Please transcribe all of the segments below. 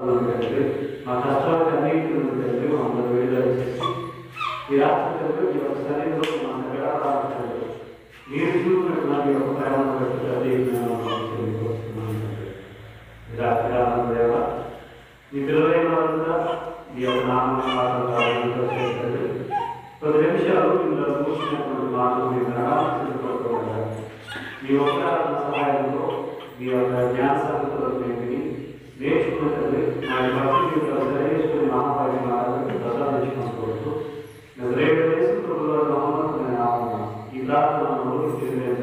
తండ్రి మా కష్టాలకు అన్నింటి నుండి తండ్రి మమ్మల్ని విడుదల చేసి ఈ రాత్రి తండ్రి మీ యొక్క సన్నిధిలో మా దగ్గర రావట్లేదు మీరు చూపినట్టు నా యొక్క ప్రేమ బట్టి తండ్రి నేను తెలియకొస్తున్నాను తండ్రి ఈ రాత్రి కాలం దేవ మీ పిల్లలైన వాళ్ళు కూడా మీ యొక్క నామం తండ్రి పది నిమిషాలు ఇందులో చూసినటువంటి మాటలు మీరు నడాల్సిన మీ యొక్క సహాయంతో మీ యొక్క జ్ఞాన సంగతులను మేము విని నేర్చుకుంటుంది మా భక్తి జీవితాలు సరైన మహాభాగ్య మార్గాన్ని ప్రసాదించుకోవచ్చు మేము రేపు వేసిన ప్రభుత్వ నమ్మకం నామం ఈ ప్రార్థన మనము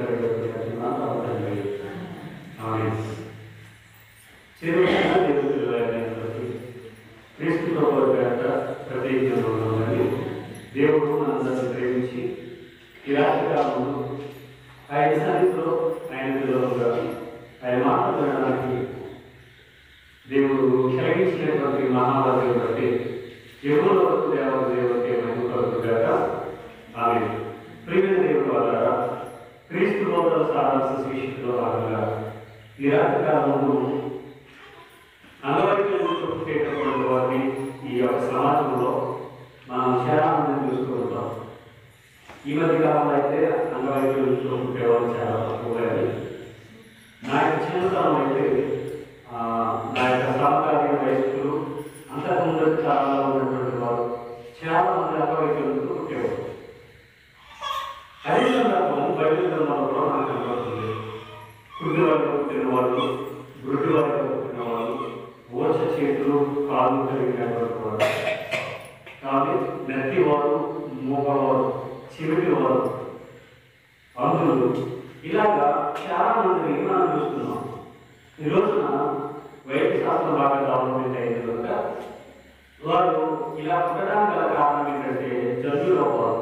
చిరుమైన దేవుడి క్రీస్తు ప్రభు పేట ప్రత్యేకంగా దేవుడు మనందరిని ప్రేమించి ఈ రాత్రి కాలంలో ఆయన సన్నిధిలో ఆయన విలువగా ఆయన మాటలు వినడానికి దేవుడు క్షమించినటువంటి మహాభాగ్యం బట్టి ఎవరు వరకు దేవత దేవుడికి మహిమకలుగుగాక ఆమె ప్రియమైన దేవుడు ద్వారా క్రీస్తు లోపల సారాంశ శిక్షితులో భాగంగా ఈ రాత్రి కాలంలో అంగవైకల్యం పుట్టేటటువంటి వారిని ఈ యొక్క సమాజంలో మనం చాలా మందిని చూస్తూ ఉంటాం ఈ మధ్య కాలంలో అయితే అంగవైకల్యం పుట్టేవాళ్ళు చాలా తక్కువ నా యొక్క చిన్నతనం అయితే ఆ, నా యొక్క సమకాలీన వయస్కులు అంతకుముందు చాలా ఉన్నటువంటి వారు చాలా మంది అంగవైకల్యంతో పుట్టేవారు అదే సందర్భం బయట గ్రంథంలో మనకు కనబడుతుంది గుడ్డి వారితో పుట్టిన వాళ్ళు గుడ్డి వారితో పుట్టిన వాళ్ళు ఓచ చేతులు కాళ్ళు కలిగినటువంటి వారు కానీ నెత్తివారు మూగవారు చెవిటివారు అందులు ఇలాగా చాలా మందిని మనం చూస్తున్నాం ఈ రోజున వైద్య శాస్త్రం బాగా డెవలప్మెంట్ అయిన కనుక వారు ఇలా పుట్టడానికి గల కారణం ఏంటంటే జన్యు లోపాలు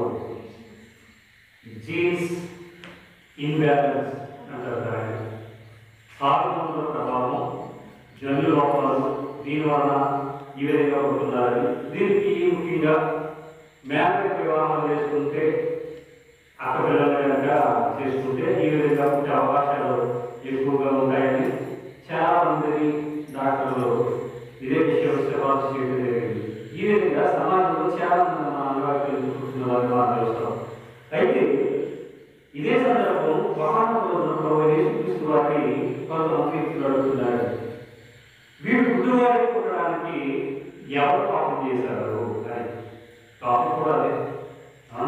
జీన్స్ ఇన్బ్యాలెన్స్ అంటారు దాన్ని హార్మోన్ల ప్రభావం జన్యు లోపాలు దీనివలన ఈ విధంగా ఉంటున్నారని దీనికి ముఖ్యంగా మేనక వివాహం చేసుకుంటే అక్క పిల్లలుగా చేసుకుంటే ఈ విధంగా పుట్టే అవకాశాలు ఎక్కువగా ఉంటాయని చాలా మంది డాక్టర్లు ఇదే విషయం సిఫార్సు చేయడం జరిగింది ఈ విధంగా సమాజంలో చాలా మంది మన అనుభవాలు పుట్టిన వారిని మనం చూస్తాం అయితే ఇదే సందర్భం మహాత్ములు యేసుక్రీస్తు వారిని కొంతమంది వ్యక్తులు అడుగుతున్నారు వీడు గుడ్డువారి పుట్టడానికి ఎవరు పాపం చేశారు అని పాపం కూడా అదే ఆ?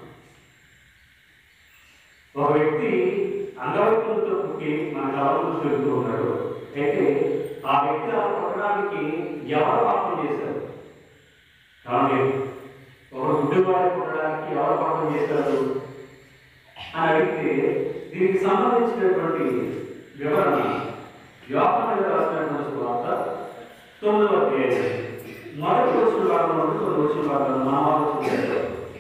ఒక వ్యక్తి అంగవైకల్యంతో పుట్టి మన కళలు వెళ్తూ ఉన్నాడు అయితే ఆ వ్యక్తి అలా పుట్టడానికి ఎవరు పాపం చేశారు కాబట్టి ఒక గుడ్డివారి పుట్టడానికి ఎవరు పాపం చేశారు అని అడిగితే దీనికి సంబంధించినటువంటి వివరణ యోహాను రాసినటువంటి వార్త తొమ్మిదవ అధ్యాయం మొదటి వచ్చిన భాగం నుండి తొమ్మిది వచ్చిన భాగం మన ఆలోచన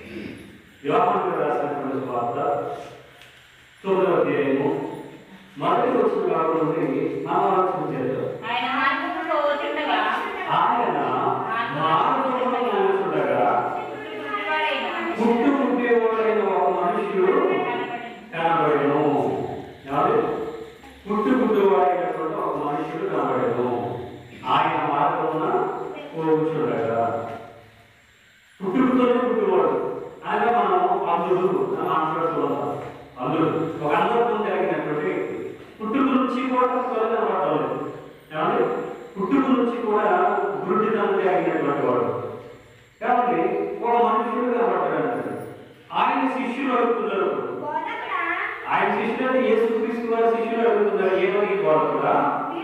యోహాను రాసినటువంటి వార్త తొమ్మిదవ అధ్యాయము మొదటి వచ్చిన భాగం నుండి మన ఆలోచన చేద్దాం ఆయన మార్గంలో వచ్చుండగా ఆయన మార్గంలో నడుచుండగా పుట్టుకున్నవాడైన పుట్టు పుట్టేవాడైన ఒక మనుషుడు కనబడను ఎవరు పుట్టు పుట్టువాడైనటువంటి ఒక మనుషుడు కనబడను ఆయన మార్గమున పోచుండగా పుట్టుకతోనే పుట్టువాడు అనగా మనం అందుడు అని మాట్లాడుతూ ఉంటాం అందుడు ఒక అందత్వం కలిగినటువంటి వ్యక్తి పుట్టుక నుంచి కూడా త్వరగా కనబడటం లేదు ఏమండి పుట్టుక నుంచి కూడా గురుడితనం కలిగినటువంటి వాడు కాబట్టి ఒక మనుషుడు కనబడ్డాడు ఆయన శిష్యులు అడుగుతున్నారు ఆయన శిష్యులు అంటే యేసుక్రీస్తు వారి శిష్యులు అడుగుతున్నారు ఏమని వాడు కూడా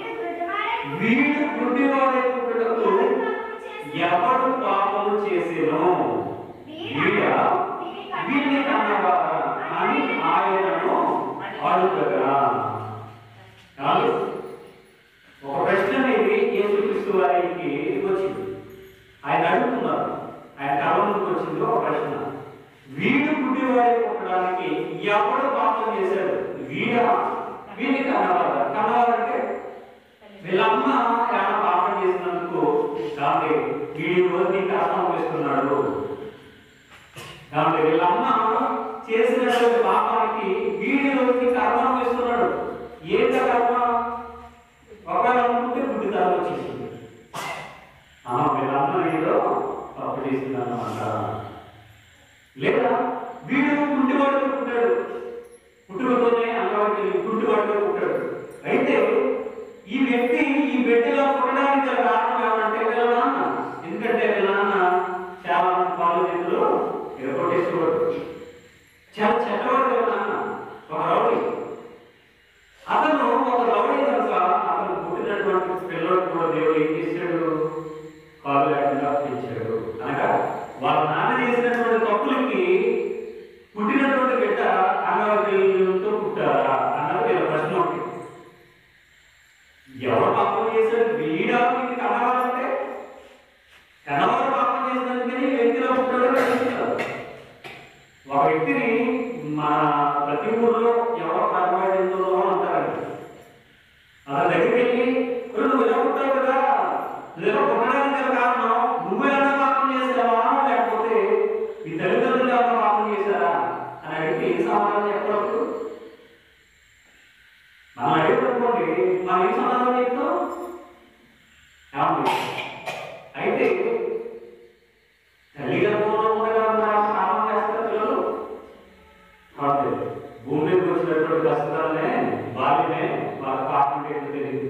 వీడు గుడ్డివాడైనప్పుడు ఎవడు పాపము చేసేను వీడా వీడిని కన్నవారా అని ఆయనను అడుగగా కాదు ఒక ప్రశ్న అనేది యేసుక్రీస్తు వారికి వచ్చింది ఆయన అడుగుతున్నారు ఆయన కళ ముందుకు వచ్చింది ఒక ప్రశ్న వీడు గుడ్డివాడి పుట్టడానికి ఎవడు పాపం చేశాడు వీడా వీడిని కన్నవారా కన్నవారంటే వీళ్ళమ్మ చాలా పాపం చేసినందుకు కాబట్టి వీడి రోజు కష్టం వేస్తున్నాడు కాబట్టి వీళ్ళమ్మ చేసినటువంటి పాపానికి వీడి రోజు కర్మ వేస్తున్నాడు ఏంట కర్మ ఒకవేళ అనుకుంటే బుద్ధి తరం వచ్చేసింది వాడిగా పుట్టాడు అయితే ఈ వ్యక్తి ఈ బిడ్డలో పుట్టడానికి గల కారణం ఏమంటే వీళ్ళ నాన్న ఎందుకంటే వీళ్ళ నాన్న చాలా మంది పాలు చేతులు ఎరగొట్టేసేవాడు చాలా చెడ్డవాడు వీళ్ళ నాన్న ఒక రౌడీ అతను ఒక రౌడీ కనుక అతను పుట్టినటువంటి పిల్లడు కూడా దేవుడు ఏం చేశాడు కాలు లేకుండా పెంచాడు అనగా వాళ్ళ నాన్న చేసినటువంటి తప్పులకి పుట్టినటువంటి బిడ్డ అంగవైకల్యంతో పుట్టారా అన్నది వీళ్ళ ప్రశ్న ఒకటి ఎవరు పాపం చేశాడు వీడా వీడికి కనవాలంటే కనవాడు పాపం చేసినందుకని ఈ వ్యక్తిలో పుట్టాడో గ్రహించారు ఒక వ్యక్తిని మన ప్రతి ఊర్లో ఎవరో కనబడిందో అంటారండి అతని దగ్గరికి వెళ్ళి "ఒరేయ్, నువ్వు ఇలా పుట్టావు కదా నువ్వు ఇలా పుట్టడానికి గల కారణం నువ్వు ఏమైనా పాపం చేసావా లేకపోతే మీ తల్లిదండ్రులు ఏమైనా పాపం చేశారా అని అడిగితే ఏం సమాధానం చెప్పప్పుడు మనం అడిగిననుకోండి మనం ఏం సమాధానం చెప్తాం ఏమండి? అయితే తల్లి గర్భంలో ఉండగా మనం పాపం చేస్తారు పిల్లలు కాదు భూమి మీదకి వచ్చినటువంటి కష్టాలనే బాల్యమే వాళ్ళ పాపం ఏంటో తెలియదు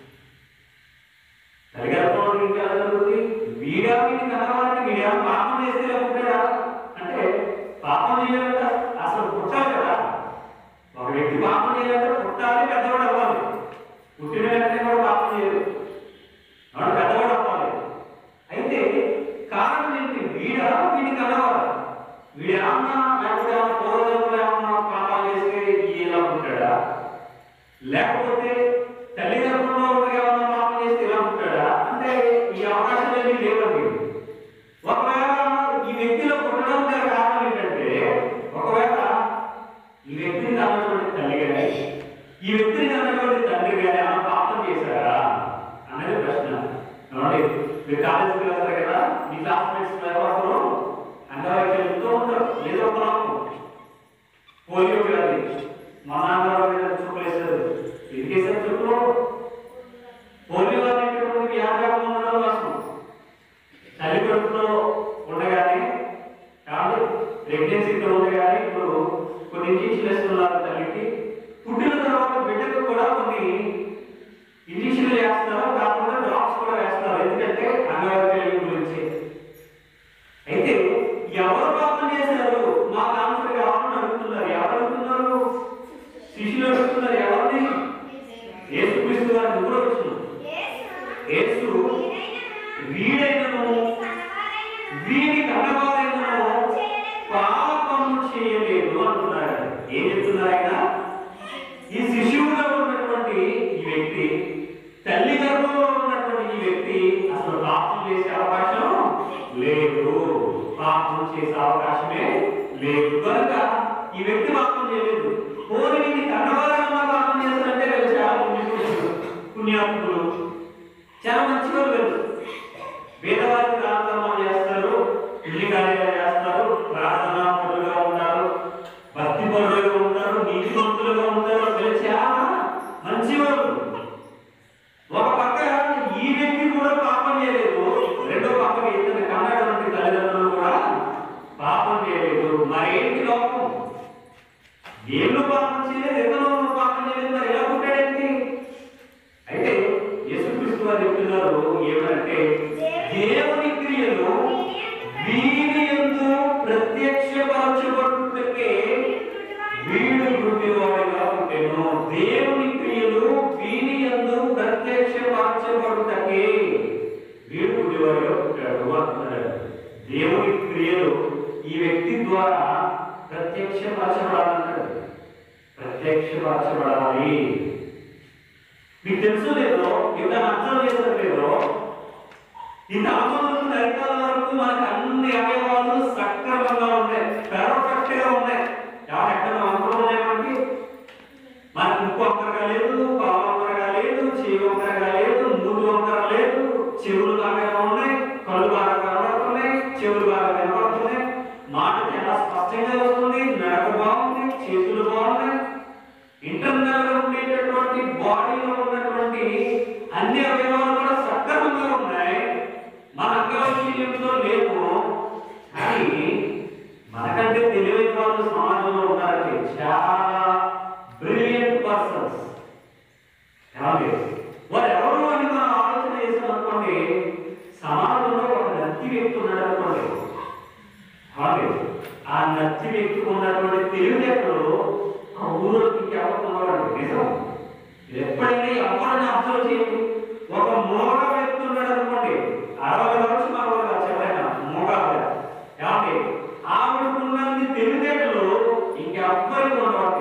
తల్లిగర్భంలో ఇంకా ఎలా జరుగుతుంది వీడా వీడిని కనవాలంటే వీడా పాపం చేస్తే ఇలా పుట్టాడా అంటే పాపం చేయాలంటే అసలు పుట్టాలి కదా ఒక వ్యక్తి పాపం చేయాలంటే పుట్టాలి పెద్దవాడు అవ్వాలి పుట్టిన వెంటనే కూడా పాపం చేయదు వాడు పెద్దవాడు అవ్వాలి అయితే కారణం ఏంటి వీడా వీడిని కనవాలి వీడు ఏమన్నా లేకపోతే ఏమన్నా పూర్వజన్మలో ఏమన్నా పాపాలు చేస్తే ఇలా ఉంటాడా లేకపోతే తల్లిదండ్రుల్లో ఉండగా ఏమన్నా పాపం చేస్తే ఇలా ఉంటాడా అంటే ఈ అవకాశాలు ఏమీ లేవండి ఒకవేళ ఈ వ్యక్తిలో పుట్టడం గల కారణం ఏంటంటే ఒకవేళ ఈ వ్యక్తిని అన్నటువంటి తల్లి కానీ ఈ వ్యక్తిని అన్నటువంటి తండ్రి కానీ ఏమన్నా పాపం చేశారా అనేది ప్రశ్న ఏమండి మీరు కాలేజీకి వెళ్తారు కదా మీ క్లాస్మేట్స్ ఎవరు అంగవైకల్యంతో ఉంటారు ఏదో ఒక లోపం పోలియో వ్యాధి మా నాన్నగారు మీద చుక్కలు వేశారు ఎందుకు వేశారు చుక్కలు పోలియో అనేటువంటి వ్యాధి ఉండడం కోసం తల్లి కడుపులో ఉండగానే కాబట్టి ప్రెగ్నెన్సీతో ఉండగానే ఇప్పుడు కొన్ని ఇంజక్షన్లు వేస్తున్నారు తల్లికి పుట్టిన తర్వాత బిడ్డకు కూడా కొన్ని ఇంజక్షన్లు వేస్తారు కాకుండా డ్రాప్స్ కూడా వేస్తారు ఎందుకంటే అంగవైకల్యం గురించి అయితే ఎవరు పాపం చేశారు మా ఆన్సర్ కావాలని అడుగుతున్నారు ఎవరు అడుగుతున్నారు శిష్యులు అడుగుతున్నారు ఎవరిని యేసు క్రీస్తు గారిని కూడా వచ్చిన యేసు వీడైనను వీడి కన్నవారైనను పాపము చేయలేదు అంటున్నాడు ఏం చెప్తున్నారు ఆయన ఈ శిశువులో ఉన్నటువంటి ఈ వ్యక్తి తల్లి గర్భంలో ఉన్నటువంటి ఈ వ్యక్తి అసలు పాపం చేసే అవకాశం లేదు పాపం చేసే అవకాశమే లేదు కనుక ఈ వ్యక్తి పాపం చేయలేదు పోనీ వీడిని కన్నవారైనా పాపం చేస్తారంటే వీళ్ళు చాలా పుణ్యపురుషులు పుణ్యాత్ములు చాలా మంచివారు వీళ్ళు వేదవారికి ప్రార్థన చేస్తారు ఇల్లి కార్యాలు చేస్తారు ప్రార్థనా పరులుగా ఉంటారు భక్తి పరులుగా ఉంటారు నీతిమంతులుగా ఉంటారు వీళ్ళు చాలా మంచివారు ఒక పక్క ఈ వ్యక్తి కూడా పాపం చేయలేదు రెండో పక్క ఇతని కన్నటువంటి తల్లిదండ్రులు కూడా పాపం చేయలేదు మరేంటి లోపం వీళ్ళు పాపం చేయలేదు ఇతను పాపం చేయలేదు మరి ఎలా పుట్టాడేంటి అయితే యేసుక్రీస్తు వారు చెప్తున్నారు ఏమంటే దేవుని క్రియలు వీరి యందు ప్రత్యక్షపరచబడుటకే వీడు గుడ్డివాడిగా పుట్టెను దేవుని క్రియలు వీరి యందు ప్రత్యక్షపరచబడుటకే వీడు గుడ్డివాడిగా పుట్టాడు అంటున్నాడు దేవుని క్రియలు ఈ వ్యక్తి ద్వారా ప్రత్యక్షపరచబడాలంటాడు ప్రత్యక్షపరచబడాలి మీకు తెలుసు లేదో ఇంత అర్థం చేస్తారు లేదో ఇంత ఆత్మలకు నరికాల వరకు మనకు అన్ని అవయవాలు సక్రమంగా ఉన్నాయి పెర్ఫెక్ట్ గా ఉన్నాయి ఎవరు ఎక్కడ వంకరలు ఉన్నాయండి మనకు ముక్కు వంకరగా లేదు కాలు వంకరగా లేదు చెవి వంకరగా లేదు మూడు వంకర లేదు చెవులు బాగా ఉన్నాయి కళ్ళు బాగా కనబడుతున్నాయి చెవులు బాగా కనబడుతున్నాయి మాట చాలా స్పష్టంగా వస్తుంది నడక బాగుంది చేతులు బాగున్నాయి ఇంటర్నల్ గా ఉండేటటువంటి బాడీలో ఉన్నటువంటి అన్ని అవయవాలు కూడా సక్రమంగా ఉన్నాయి మన అంగవైకల్యంతో లేవు కానీ మనకంటే తెలివైన వాళ్ళు సమాజంలో ఉన్నారంటే చాలా బ్రిలియంట్ పర్సన్స్ ఏమండి వారు ఎవరు అని మనం ఆలోచన చేసాం అనుకోండి సమాజంలో ఒక నత్తి వ్యక్తి ఉన్నాడు అనుకోండి ఏమండి ఆ నత్తి వ్యక్తికి ఉన్నటువంటి తెలివితేటలు ఆ ఊరోకి ఎవరికి ఉన్నవాడు నిజం ఇది ఎప్పుడైనా ఎవరిని అబ్జర్వ్ చేయండి ఒక మూగ వ్యక్తి ఉన్నాడు అనుకోండి అరవై లక్షలు అరవై చెప్పైనా మూగ ఆవిడ. ఏమండి ఆవిడకున్నది తెలివితేటలు ఇంకెవ్వరికి ఉన్నవాడు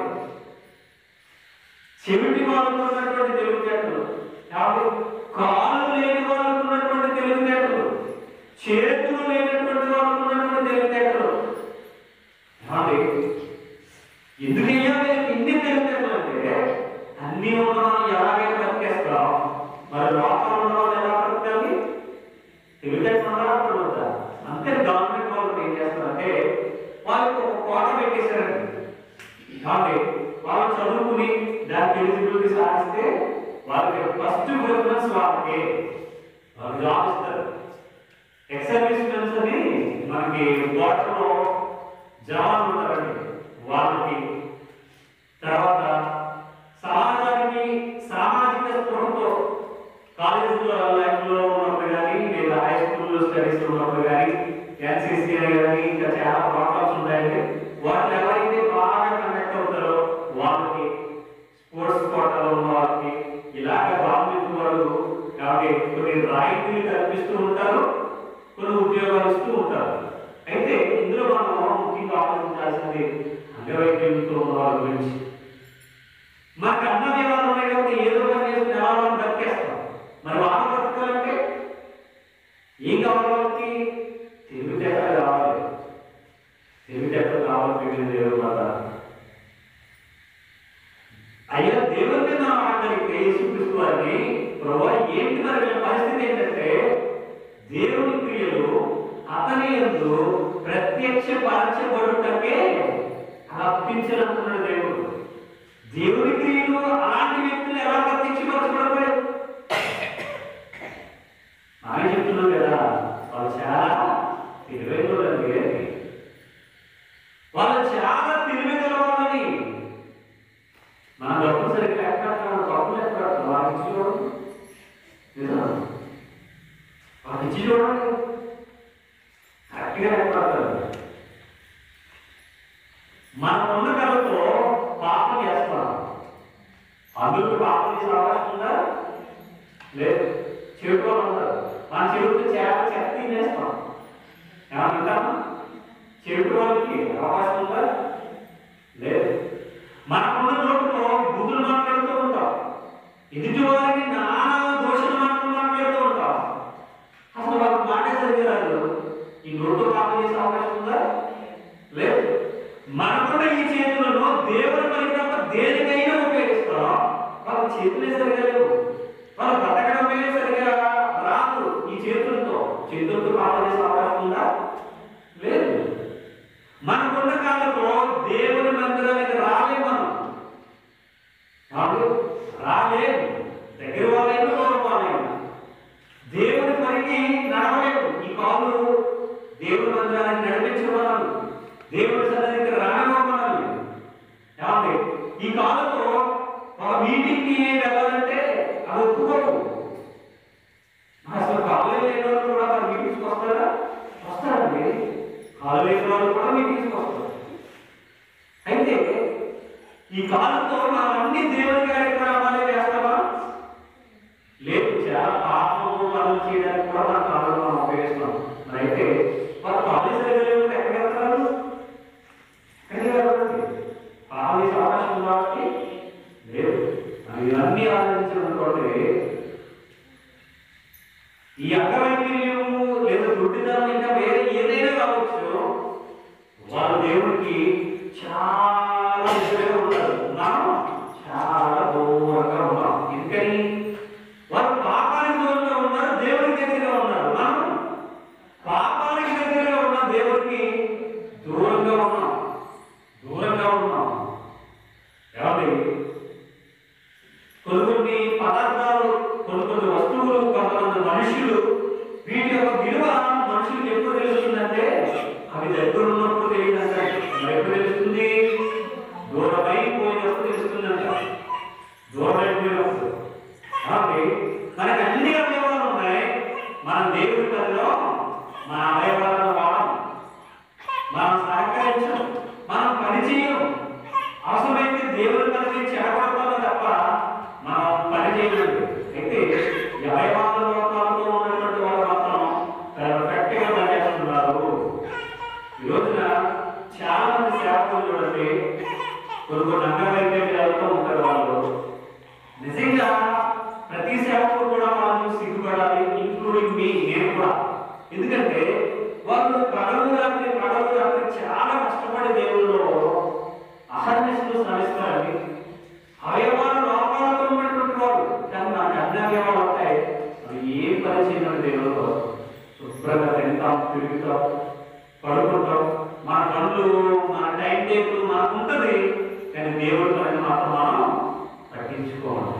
చెవిటి వాళ్ళకు ఉన్నటువంటి తెలివితేటలు కాబట్టి కాళ్ళు లేని వాళ్ళకు ఉన్నటువంటి తెలివితేటలు చేతులు లేనటువంటి వాళ్ళకు ఉన్నటువంటి తెలివితేటలు ఏమండి ఎందుకయ్యా మీరు ఇన్ని తెలివితేటలు అంటే అన్ని ఉన్న మనం ఎలాగైనా బతికేస్తాం మరి లోపల ఉన్న వాళ్ళు ఎలా బతకాలి తెలివితేటలు ఉన్నారా అప్పుడు వద్దా అంతే గవర్నమెంట్ వాళ్ళు ఏం చేస్తారంటే వాళ్ళకి ఒక కోట పెట్టేశారండి కాబట్టి వాళ్ళు చదువుకుని దానికి ఎలిజిబిలిటీ సాధిస్తే వాళ్ళకి ఫస్ట్ ప్రిఫరెన్స్ వాళ్ళకి వాళ్ళు జాబ్ ఇస్తారు ఎక్స్ సర్వీస్ మెన్స్ అని మనకి బాటలో జవాన్లు ఉంటారండి వాళ్ళకి తర్వాత సమాజానికి సామాజిక స్పృహతో కాలేజీలో లైఫ్లో ఉన్నప్పుడు కానీ లేదా హై స్కూల్లో స్టడీస్ ఉన్నప్పుడు కానీ ఎన్సీసీ అని కానీ ఇంకా చాలా ప్రోగ్రామ్స్ ఉంటాయండి వాటిని ఎవరైతే బాగా కనెక్ట్ అవుతారో వాళ్ళకి స్పోర్ట్స్ కోటాలో ఉన్న వాళ్ళకి ఇలాగ గవర్నమెంట్ వాళ్ళు కాబట్టి కొన్ని రాయితీలు కల్పిస్తూ ఉంటారు కొన్ని ఉద్యోగాలు ఇస్తూ ఉంటారు అయితే ఇందులో మనం ముఖ్యంగా ఆలోచించాల్సింది అంగవైకల్యంతో ఉన్న వాళ్ళ గురించి మనకు అన్న వ్యవహారం ఉన్నాయి కాబట్టి ఏదో పని చేసుకుని ఎలా మనం బతికేస్తాం మరి వాళ్ళు బతకాలంటే ఏం కావాలి వాళ్ళకి తెలివితేటలు కావాలి తెలివితేటలు కావాలి మిగిలిన దేవుడు వల్ల అయ్యా దేవుడిని మనం ఆడగలిగితే యేసుక్రీస్తు వారిని ప్రభు ఏంటి మరి వీళ్ళ పరిస్థితి ఏంటంటే దేవుని క్రియలు అతని ఎందు ప్రత్యక్ష పరచబడుటకే అప్పించినట్టున్నాడు దేవుడు దేవుని క్రియలు అలాంటి వ్యక్తులు ఎలా ప్రత్యక్షపరచబడతారు ఆయన చెప్తున్నాం కదా వాళ్ళు చాలా తెలివైన వాళ్ళండి వాళ్ళు చాలా తెలివిగల వాళ్ళని మన డబ్బులు సరిగ్గా ఎక్కడ డబ్బులు ఎక్కడ వాళ్ళకి ఇచ్చి చూడండి నిజం వాళ్ళకి ఇచ్చి చూడండి కరెక్ట్గా ఎక్కడతారు మన ఉన్న కళతో పాపం చేస్తాం అందుకు పాపం చేసే అవకాశం ఉందా లేదు చెడు వాళ్ళు ఉంటారు మన చెడుతో చేప చెత్త తినేస్తాం ఏమంటామా చెడు వాళ్ళకి అవకాశం ఉందా లేదు మనకున్న నోటితో బుద్ధులు మాట్లాడుతూ ఉంటాం ఎదుటి వారిని నానా దోషులు మాటలు మాట్లాడుతూ ఉంటాం అసలు వాళ్ళకి మాటే సరిగ్గా రాదు ఈ నోటితో పాపం చేసే అవకాశం ఉందా లేదు మనకున్న ఈ చేతులను దేవుని పని తప్ప దేనికైనా ఉపయోగిస్తాం వాళ్ళ చేతులే సరిగా లేవు వాళ్ళు బ్రతకడమే సరిగా రాదు ఈ చేతులతో చేతులతో పాపం చేసే అవకాశం ఉందా లేదు మనకున్న కాలంలో దేవుని మందిరానికి రాలే మనం కాదు రాలేదు దగ్గర వాళ్ళైనా దూరం వాళ్ళైనా దేవుని పనికి నడవలేదు ఈ కాలు దేవుని మందిరానికి నడిపించిన వాళ్ళు దేవుని సన్నిధికి రానివ్వమనాలి ఏమండి ఈ కాలంలో ఒక మీటింగ్కి వెళ్ళాలంటే అది ఒప్పుకోరు అసలు కాలు లేని వాళ్ళు కూడా మన మీటింగ్స్కి వస్తారా వస్తారండి కాలు లేని వాళ్ళు కూడా మీటింగ్స్కి వస్తారు అయితే ఈ కాలంతో మనం అన్ని దేవుని కార్యక్రమాలే చేస్తామా లేదు చాలా పాపము మనం చేయడానికి కూడా మన కాలంలో మనం ఉపయోగిస్తున్నాం మరి అయితే వాళ్ళు కాలేజ్ దగ్గర ఎక్కడికి వెళ్తారు ఎక్కడికి వెళ్ళాలి పాపం చేసే అవకాశం ఉంది కాబట్టి లేదు మనం ఇవన్నీ ఆలోచించినటువంటి ఈ అంగవైకల్యము లేదా దుడ్డిదనం ఇంకా వేరే ఏదైనా కావచ్చు వారు దేవుడికి చాలా దగ్గరగా ఉన్నారు మనం చాలా దూరంగా ఉన్నాం ఎందుకని వారు పాపానికి దూరంగా ఉన్నారు దేవుడికి దగ్గరగా ఉన్నారు మనం పాపానికి దగ్గరగా ఉన్న దేవుడికి దూరంగా ఉన్నాం దూరంగా ఉన్నాం ఏమండి కొన్ని కొన్ని పదార్థాలు కొన్ని కొన్ని వస్తువులు కొంతమంది మనుషులు వీటి యొక్క విలువ మనుషులకు ఎప్పుడు తెలుస్తుందంటే అవి దగ్గర ఉన్నప్పుడు తెలియదంట మరి ఎప్పుడు తెలుస్తుంది దూరం అయిపోయినప్పుడు తెలుస్తుందంట దూరం అయిపోయినప్పుడు తిరుగుతాం పడుకుంటాం మన పనులు మన టైం టేబుల్ మనకు ఉంటుంది కానీ దేవుడి పని మాత్రం మనం పట్టించుకోవాలి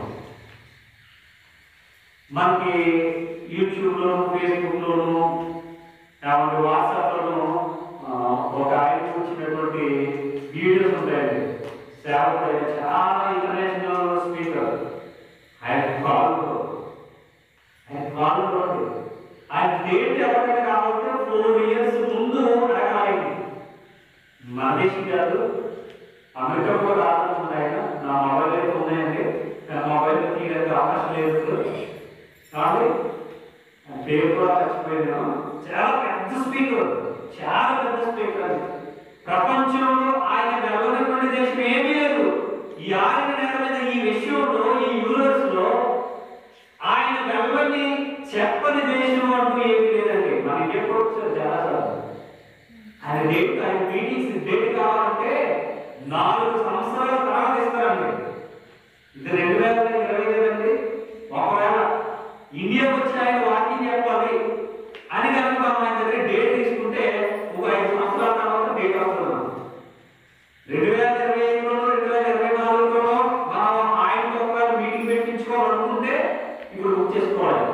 మనకి యూట్యూబ్లోను ఫేస్బుక్లోను కాబట్టి వాట్సాప్లోను ఆ, ఒక ఆయన వచ్చినటువంటి వీడియోస్ ఉంటాయండి సేవకుడు ఆయన చాలా ఇంటర్నేషనల్ స్పీకర్ ఆయన కాల్ ఆయన కాల్ ఆయన డేట్ ఎవరికైనా కావాలంటే ఫోర్ ఇయర్స్ ముందు అడగాలి మన దేశం కాదు అమెరికా కూడా రావాలనుకుంటే ఆయన నా మొబైల్ అయితే ఉన్నాయండి కానీ మొబైల్ తీయడానికి అవకాశం లేదు కాబట్టి పేరు కూడా చచ్చిపోయాను చాలా పెద్ద స్పీకర్ చాలా పెద్ద స్పీకర్ అది ప్రపంచంలో ఆయన వెళ్ళనటువంటి దేశం ఏమీ లేదు ఈ ఆయన నేల మీద ఈ విషయంలో ఈ యూనివర్స్ లో ఆయన వెళ్ళని చెప్పని దేశం అంటూ ఏమీ లేదండి మనకి ఎప్పుడు వచ్చారు చాలా సార్లు ఆయన డేట్ ఆయన మీటింగ్స్ డేట్ కావాలంటే నాలుగు సంవత్సరాల తర్వాత ఇస్తారండి ఇది రెండు వేల ఇరవై ఐదండి ఒకవేళ ఇండియాకి వచ్చి ఆయన వాకింగ్ చెప్పాలి అని కనుక మనం ఆయన దగ్గర డేట్ తీసుకుంటే ఒక ఐదు సంవత్సరాల తర్వాత డేట్ వస్తుంది రెండు వేల ఇరవై ఐదులోనో రెండు వేల ఇరవై నాలుగులోనో మనం ఆయనతో ఒకవేళ మీటింగ్ పెట్టించుకోవాలనుకుంటే ఇప్పుడు బుక్ చేసుకోవాలి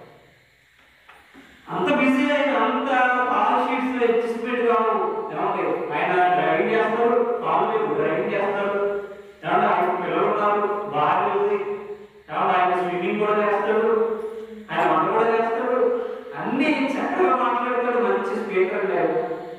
అంత బిజీ అయిన అంత పాల్ షీట్స్ అడ్జస్ట్మెంట్ కావు ఏమండి ఆయన డ్రైవింగ్ చేస్తారు పాలు లేవు డ్రైవింగ్ చేస్తారు ఏమంటే ఆయన పిల్లలు ఉన్నారు భార్య ఉంది ఏమంటే ఆయన స్విమ్మింగ్ కూడా చేస్తాడు ఆయన వంట కూడా చేస్తాడు అన్ని చక్కగా మాట్లాడతాడు మంచి స్పీకర్ లేదు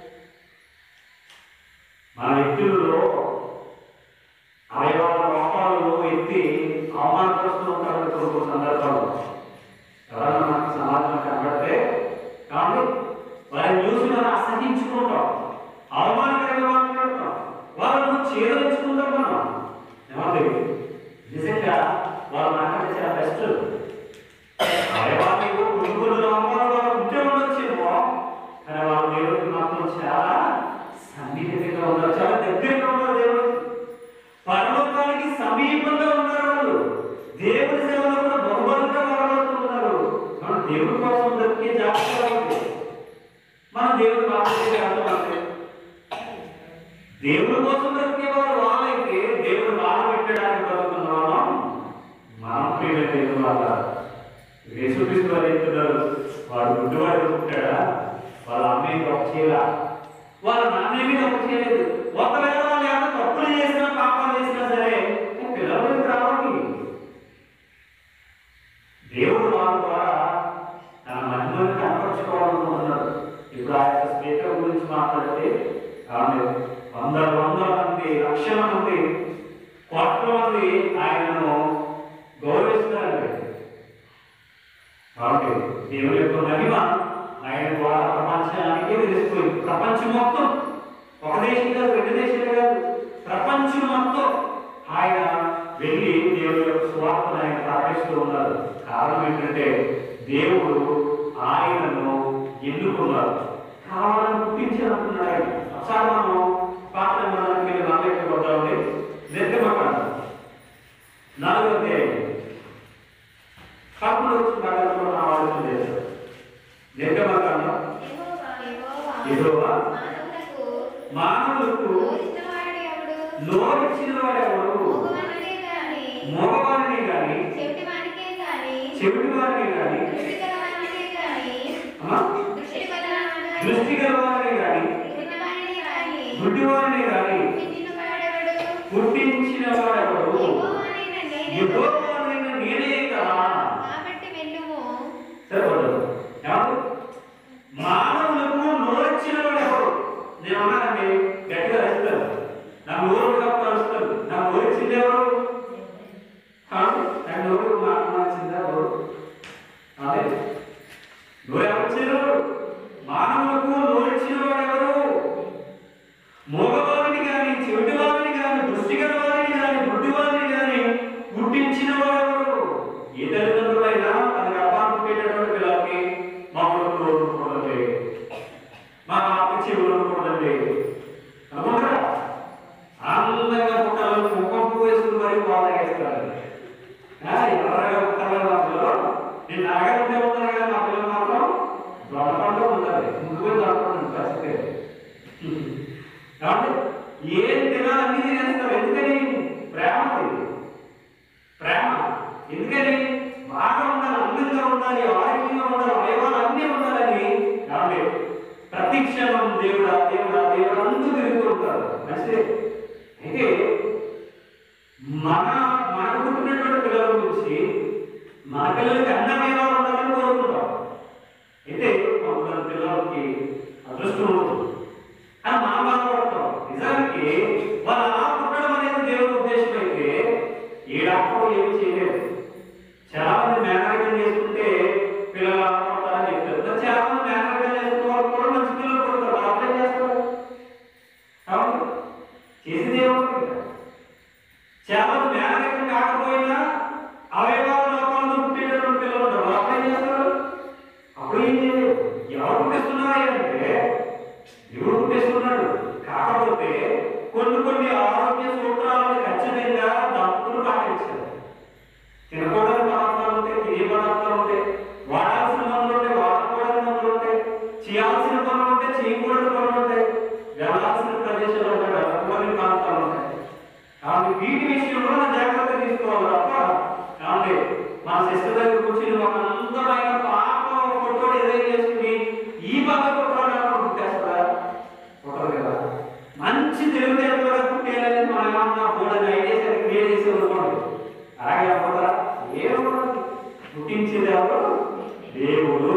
మన వ్యక్తులలో అవయవాల లోపాలు ఎత్తి అవమానపరుస్తూ ఉంటారు కొన్ని కొన్ని సందర్భాలు ఎవరైనా మనకి సమాజంలో కనబడితే కాబట్టి వారి న్యూస్ మనం అసహించుకుంటాం అవమానకరంగా మాట్లాడతాం వాళ్ళను చేదరించుకుంటాం మనం ఏమండి నిజంగా వాళ్ళు మనకంటే చాలా బెస్ట్ అవయవాలు పురుగులు లోపాలు వాళ్ళు ఉంటే ఉండొచ్చేమో కానీ వాళ్ళ దేవుడికి మాత్రం చాలా సన్నిహితంగా ఉన్నారు చాలా దగ్గరగా ఉన్నారు దేవుడికి పరలోకానికి సమీపంగా ఉన్నారు వాళ్ళు దేవుడి సేవలో కూడా బహుబలంగా వాడబడుతున్నారు మనం దేవుడి కోసం దక్కే జాగ్రత్త మనం దేవుడి బాధ్యత అంటే దేవుడి కోసం దక్కే వారు వాళ్ళైతే దేవుడు బాధ పెట్టడానికి బతుకున్న వాళ్ళం మనం ప్రియ దేవుడు వాళ్ళ యేసుక్రీస్తు వారు చెప్తున్నారు వాడు గుడ్డివాడు పుట్టాడా వాళ్ళ అమ్మాయి తప్పు చేయాల వాళ్ళ నాన్న ఏమీ తప్పు చేయలేదు ఒకవేళ వాళ్ళు ఏమైనా తప్పులు చేసినా పాపాలు చేసినా సరే పిల్లలు రావాలి దేవుడు వాళ్ళ ద్వారా తన మహిమను కనపరచుకోవాలనుకుంటున్నాడు ఇప్పుడు ఆ యొక్క స్పీకర్ గురించి మాట్లాడితే ఆమె వందల వందల మంది లక్షల మంది కోట్ల మంది ఆయనను గౌరవిస్తారండి కాబట్టి దేవుని యొక్క మహిమ ఆయన ద్వారా ప్రపంచానికి తెలిసిపోయింది ప్రపంచం మొత్తం ఒక దేశం కాదు రెండు దేశాలు కాదు ప్రపంచం మొత్తం ఆయన వెళ్ళి దేవుడి యొక్క సువార్తను ఆయన ప్రకటిస్తూ ఉన్నారు కారణం ఏంటంటే దేవుడు ఆయనను ఎన్నుకున్నారు కావాలని పుట్టించాలనుకున్నాడు ఆయన ఒకసారి మనం పాత మనకి వెళ్ళి నల్లెక్కి కొట్టాలండి నిర్గమకాండం నాలుగో అధ్యాయం పదమూడు వచ్చిన భాగాలు మనం ఆలోచన చేస్తాం నిర్గమకాండం యెహోవా మానవులకు మానవులకు బోధించేవాడు ఎవడు? నోరిచ్చిన వాడెవడు మగవానికే గాని, మగవారిని గాని చెవిటివానికే గాని, చెవిటి వారిని గాని దృష్టి గలవానికే గాని, అమ్మా, దృష్టి గలవానికే దృష్టి గల వారిని గాని గుడ్డివానికే గాని, గుడ్డి వారిని గాని పుట్టినవాడెవడు? పుట్టించిన వాడెవడు యెహోవానైన నేనే యెహోవానైన నేనే కదా కాబట్టి వెళ్ళుము సరిపోతుంది ఏమండి మానవులకు నోరిచ్చిన వాడు ఎవరు నేను అన్నానండి గట్టిగా అరుస్తాను నాకు నోరు కప్పు అరుస్తాను నాకు నోరిచ్చింది ఎవరు కాదు నాకు నోరు మాట్లాడింది ఎవరు అదే నోరు ఎవరిచ్చారు మానవులకు నోరిచ్చిన వాడు ఎవరు మగవారిని కానీ చెవిటి వారిని కానీ దృష్టి గల వారిని కానీ గుడ్డి వారిని కానీ పుట్టించిన వాడు ఏ తల్లిదండ్రులైనా తన గర్భాన్ని పుట్టేటటువంటి పిల్లలకి మా ఊళ్ళో నోరుకోదండి మా అక్క చెవులు ఉండకూడదండి అనుకుంటారా ఆనందంగా పుట్టాలని ముఖం వేసుకుని మరి బాధ వేస్తారు ఎర్రగా పుట్టాలని మా పిల్లలు నేను నాగా ఉంటే ఉంటారు కదా మా పిల్లలు మాత్రం దొంగపండు ఉండాలి ముందు పోయి కాబట్టి ఏం తినాలి అన్ని తినేస్తారు ఎందుకని ప్రేమ ఇది. ప్రేమ ఎందుకని బాగా ఉండాలి అందంగా ఉండాలి ఆరోగ్యంగా ఉండాలి అవయవాలు అన్నీ ఉండాలని కాబట్టి ప్రతి క్షణం దేవుడా దేవుడా దేవుడు అందరూ తిరుగుతూ ఉంటారు మంచిదే అయితే మన మనకు పుట్టినటువంటి పిల్లల గురించి మన పిల్లలకి అన్నమేలా ఉండాలని కోరుకుంటాం అయితే మన పిల్లలకి అదృష్టం ఉంటుంది అని మనం బాధపడతాం నిజానికి వాళ్ళు అలా పుట్టడం అనేది దేవుడి ఉద్దేశం అయితే ఈ డాక్టర్ ఏమి చేయలేదు చాలా మంది మేనరికం చేసుకుంటే పిల్లలు అలా పుడతారని చెప్తారు మరి చాలా మంది మేనరికం చేసుకున్న వాళ్ళు కూడా మంచి పిల్లలు పుడతారు వాళ్ళు అర్థం చేస్తారు అవును చేసింది ఏముంటుంది చాలా మంది మేనరికం కాకపోయినా అవయవాల లోపాలతో పుట్టేటటువంటి పిల్లలు ఉంటారు వాళ్ళు అర్థం చేస్తారు అప్పుడు ఏం చేయలేదు ఎవరు పుట్టిస్తున్నారు అంటే దేవుడు పుట్టిస్తున్నాడు కాకపోతే కొన్ని కొన్ని ఆరోగ్య సూత్రాలను ఖచ్చితంగా దంపతులు పాటించారు తినకూడని పదార్థాలు ఉంటాయి తినే పదార్థాలు ఉంటాయి వాడాల్సిన పనులు ఉంటాయి వాడకూడని పనులు ఉంటాయి చేయాల్సిన పనులు ఉంటాయి చేయకూడని పనులు ఉంటాయి వెళ్ళాల్సిన ప్రదేశాలు ఉంటాయి వెళ్ళకూడని ప్రాంతాలు ఉంటాయి కాబట్టి వీటి విషయంలో మనం జాగ్రత్త తీసుకోవాలి తప్ప కాబట్టి మన సిస్టర్ దగ్గర కూర్చొని ఒక అందమైన పాప ఫోటో డిజైన్ చేసుకుని ఈ పాప ఫోటో పుట్టేస్తారా ఫోటో కదా మంచి తెలివితేటలుగా పుట్టేయాలని మనం ఏమన్నా బోర్డు ఐడియాస్ అని క్రియేట్ చేసి అనుకోండి అలాగే అనుకుంటారా ఏముండదు పుట్టించేది ఎవరు దేవుడు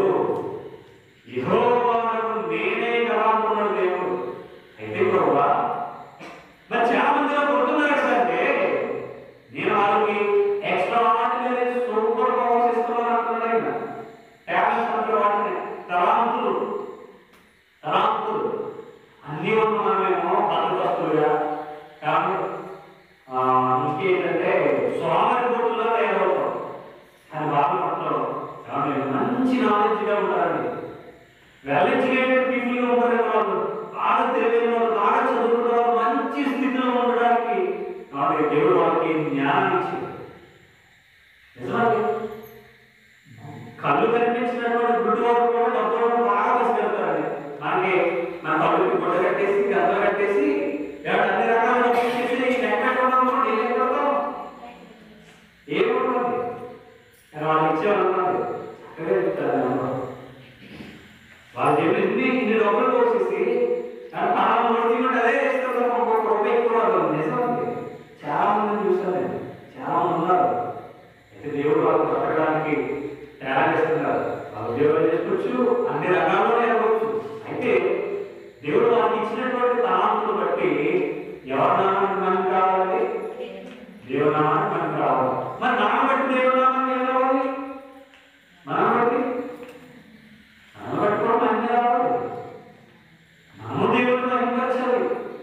యెహోవానకు నేనే కదా అంటున్నాడు దేవుడు అయితే ప్రభువా మరి చాలా మంది ఇలా పుడుతున్నారు కదంటే నేను వాళ్ళకి ఎక్స్ట్రా ఆర్డినరీ సూపర్ పవర్స్ ఇస్తున్నాను అంటున్నాడు ఆయన టాలెంట్స్ అంటారు వాటిని తలాంతులు తలాంతులు అన్నీ ఉన్న మనమేమో బతుకస్తులుగా కానీ ఆ, ఇంకేంటంటే సోమరి బొట్టులో తయారవుతాం కానీ బాగా పట్టడం కాబట్టి మంచి నాలెడ్జ్గా ఉంటారండి వెల్ ఎడ్యుకేటెడ్ పీపుల్ గా ఉంటారు వాళ్ళు బాగా తెలివైన వాళ్ళు బాగా చదువుకున్న వాళ్ళు మంచి స్థితిలో ఉండడానికి కాబట్టి దేవుడు వాళ్ళకి జ్ఞానం ఇచ్చింది నిజమండి కళ్ళు కనిపించినటువంటి గుడ్డు వారు కూడా డబ్బులను బాగా తీసుకెళ్తారండి మనకి మన కళ్ళుకి గుడ్డ కట్టేసి గద్ద కట్టేసి ఏమంటే అన్ని రకాల డబ్బులు ఇచ్చేసి ఈ లెక్క పెట్టడం కూడా ఏం లెక్క పెడతాం ఏముంటుంది కానీ వాళ్ళు ఇచ్చేవాళ్ళు అక్కడే చెప్తారు అందరూ. వాళ్ళు చెప్పి ఇన్ని ఇన్ని డబ్బులు పోసేసి కానీ పలానా నోటి అదే ఇస్తారు తప్ప ఇంకొక రూపాయి ఎక్కువ రాదు. నిజమండి చాలా మందిని చూసాను నేను చాలా మంది ఉన్నారు అయితే దేవుడు వాళ్ళకి బ్రతకడానికి తేడా చేస్తున్నారు వాళ్ళు ఉద్యోగాలు చేసుకోవచ్చు అన్ని రంగాల్లో ఎదగవచ్చు అయితే దేవుడు వాళ్ళకి ఇచ్చినటువంటి తలాంతులు బట్టి ఎవరి నామానికి మనం కావాలి దేవుడు నామానికి మనం కావాలి మరి నామం బట్టి దేవుడు నామానికి ఏం కావాలి మనం బట్టి మనం బట్టి కూడా మనకి రావాలి మనము దేవుడిని మహిమపరచాలి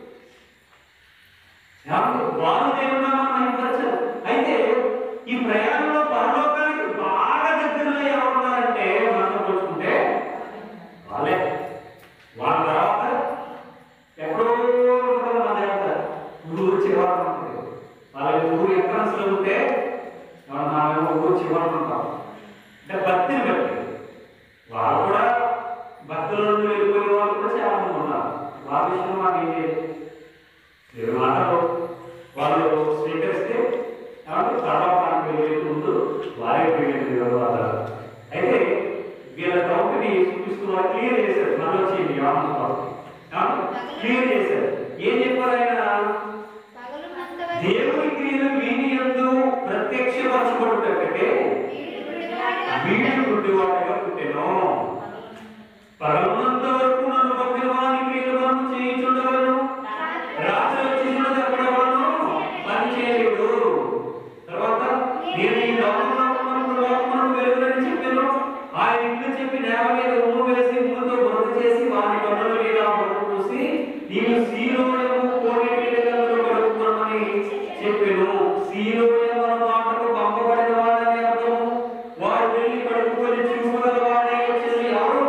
ఏమండి? వారు దేవుని నామాన్ని మహిమపరచాలి అయితే ఈ ప్రయాణంలో పరలోకానికి బాగా దగ్గరలో ఎవరున్నారంటే మనతో పోల్చుకుంటే వాళ్ళే వాళ్ళ తర్వాత ఎక్కడో ఉంటారు మన దగ్గర ఊరు చివరన ఉంటుంది వాళ్ళ ఊరు ఎక్కడ అసలు ఉంటే మనం నాలుగు ఊరు చివరన ఉంటాం అంటే భక్తిని బట్టి వాళ్ళు కూడా భక్తుల నుండి వెళ్ళిపోయిన వాళ్ళు కూడా చాలా మంది ఉన్నారు వాళ్ళ విషయంలో మాకు ఏం చేయలేదు దేవుని మాటలు వాళ్ళు స్వీకరిస్తే కాబట్టి పరలోకానికి వెళ్ళే ముందు వారే వెళ్ళేది దేవుడు వాళ్ళు అయితే వీళ్ళ డౌట్ని చూపిస్తూ వాళ్ళు క్లియర్ చేశారు మన వచ్చి క్లియర్ చేశారు ఏం చెప్పారు ఆయన పగలున్నంత వరకు దేవుని క్రియలు వీని యందు ప్రత్యక్షపరచబడుటంటే వీడు గుడ్డివాడుగా వీడు గుడ్డివాడుగా పుట్టెను పగలున్నంత వరకు నన్ను పంపిన వాని క్రియలు మనం చేయించుండవలను రాత్రి వచ్చేసినది ఎక్కడెవరను పని చేయలేడు తర్వాత నేను ఈ లోకంలో ఉన్నప్పుడు లోకమును వెలుగులని చెప్పాను ఆ ఇంట్లో చెప్పి నేల మీద ఉమ్ము వేసి ఉమ్ముతో బురద చేసి వాని కన్నుల మీద బురద పూసి నీవు సీలోయము కోనేటి నీళ్ళలో కడుక్కున్నామని చెప్పాను సీలోయము మాటకు పంపబడిన వాడని అర్థము వాడు వెళ్ళి కడుక్కొని చూపగల వాడే వచ్చేసి ఎవరు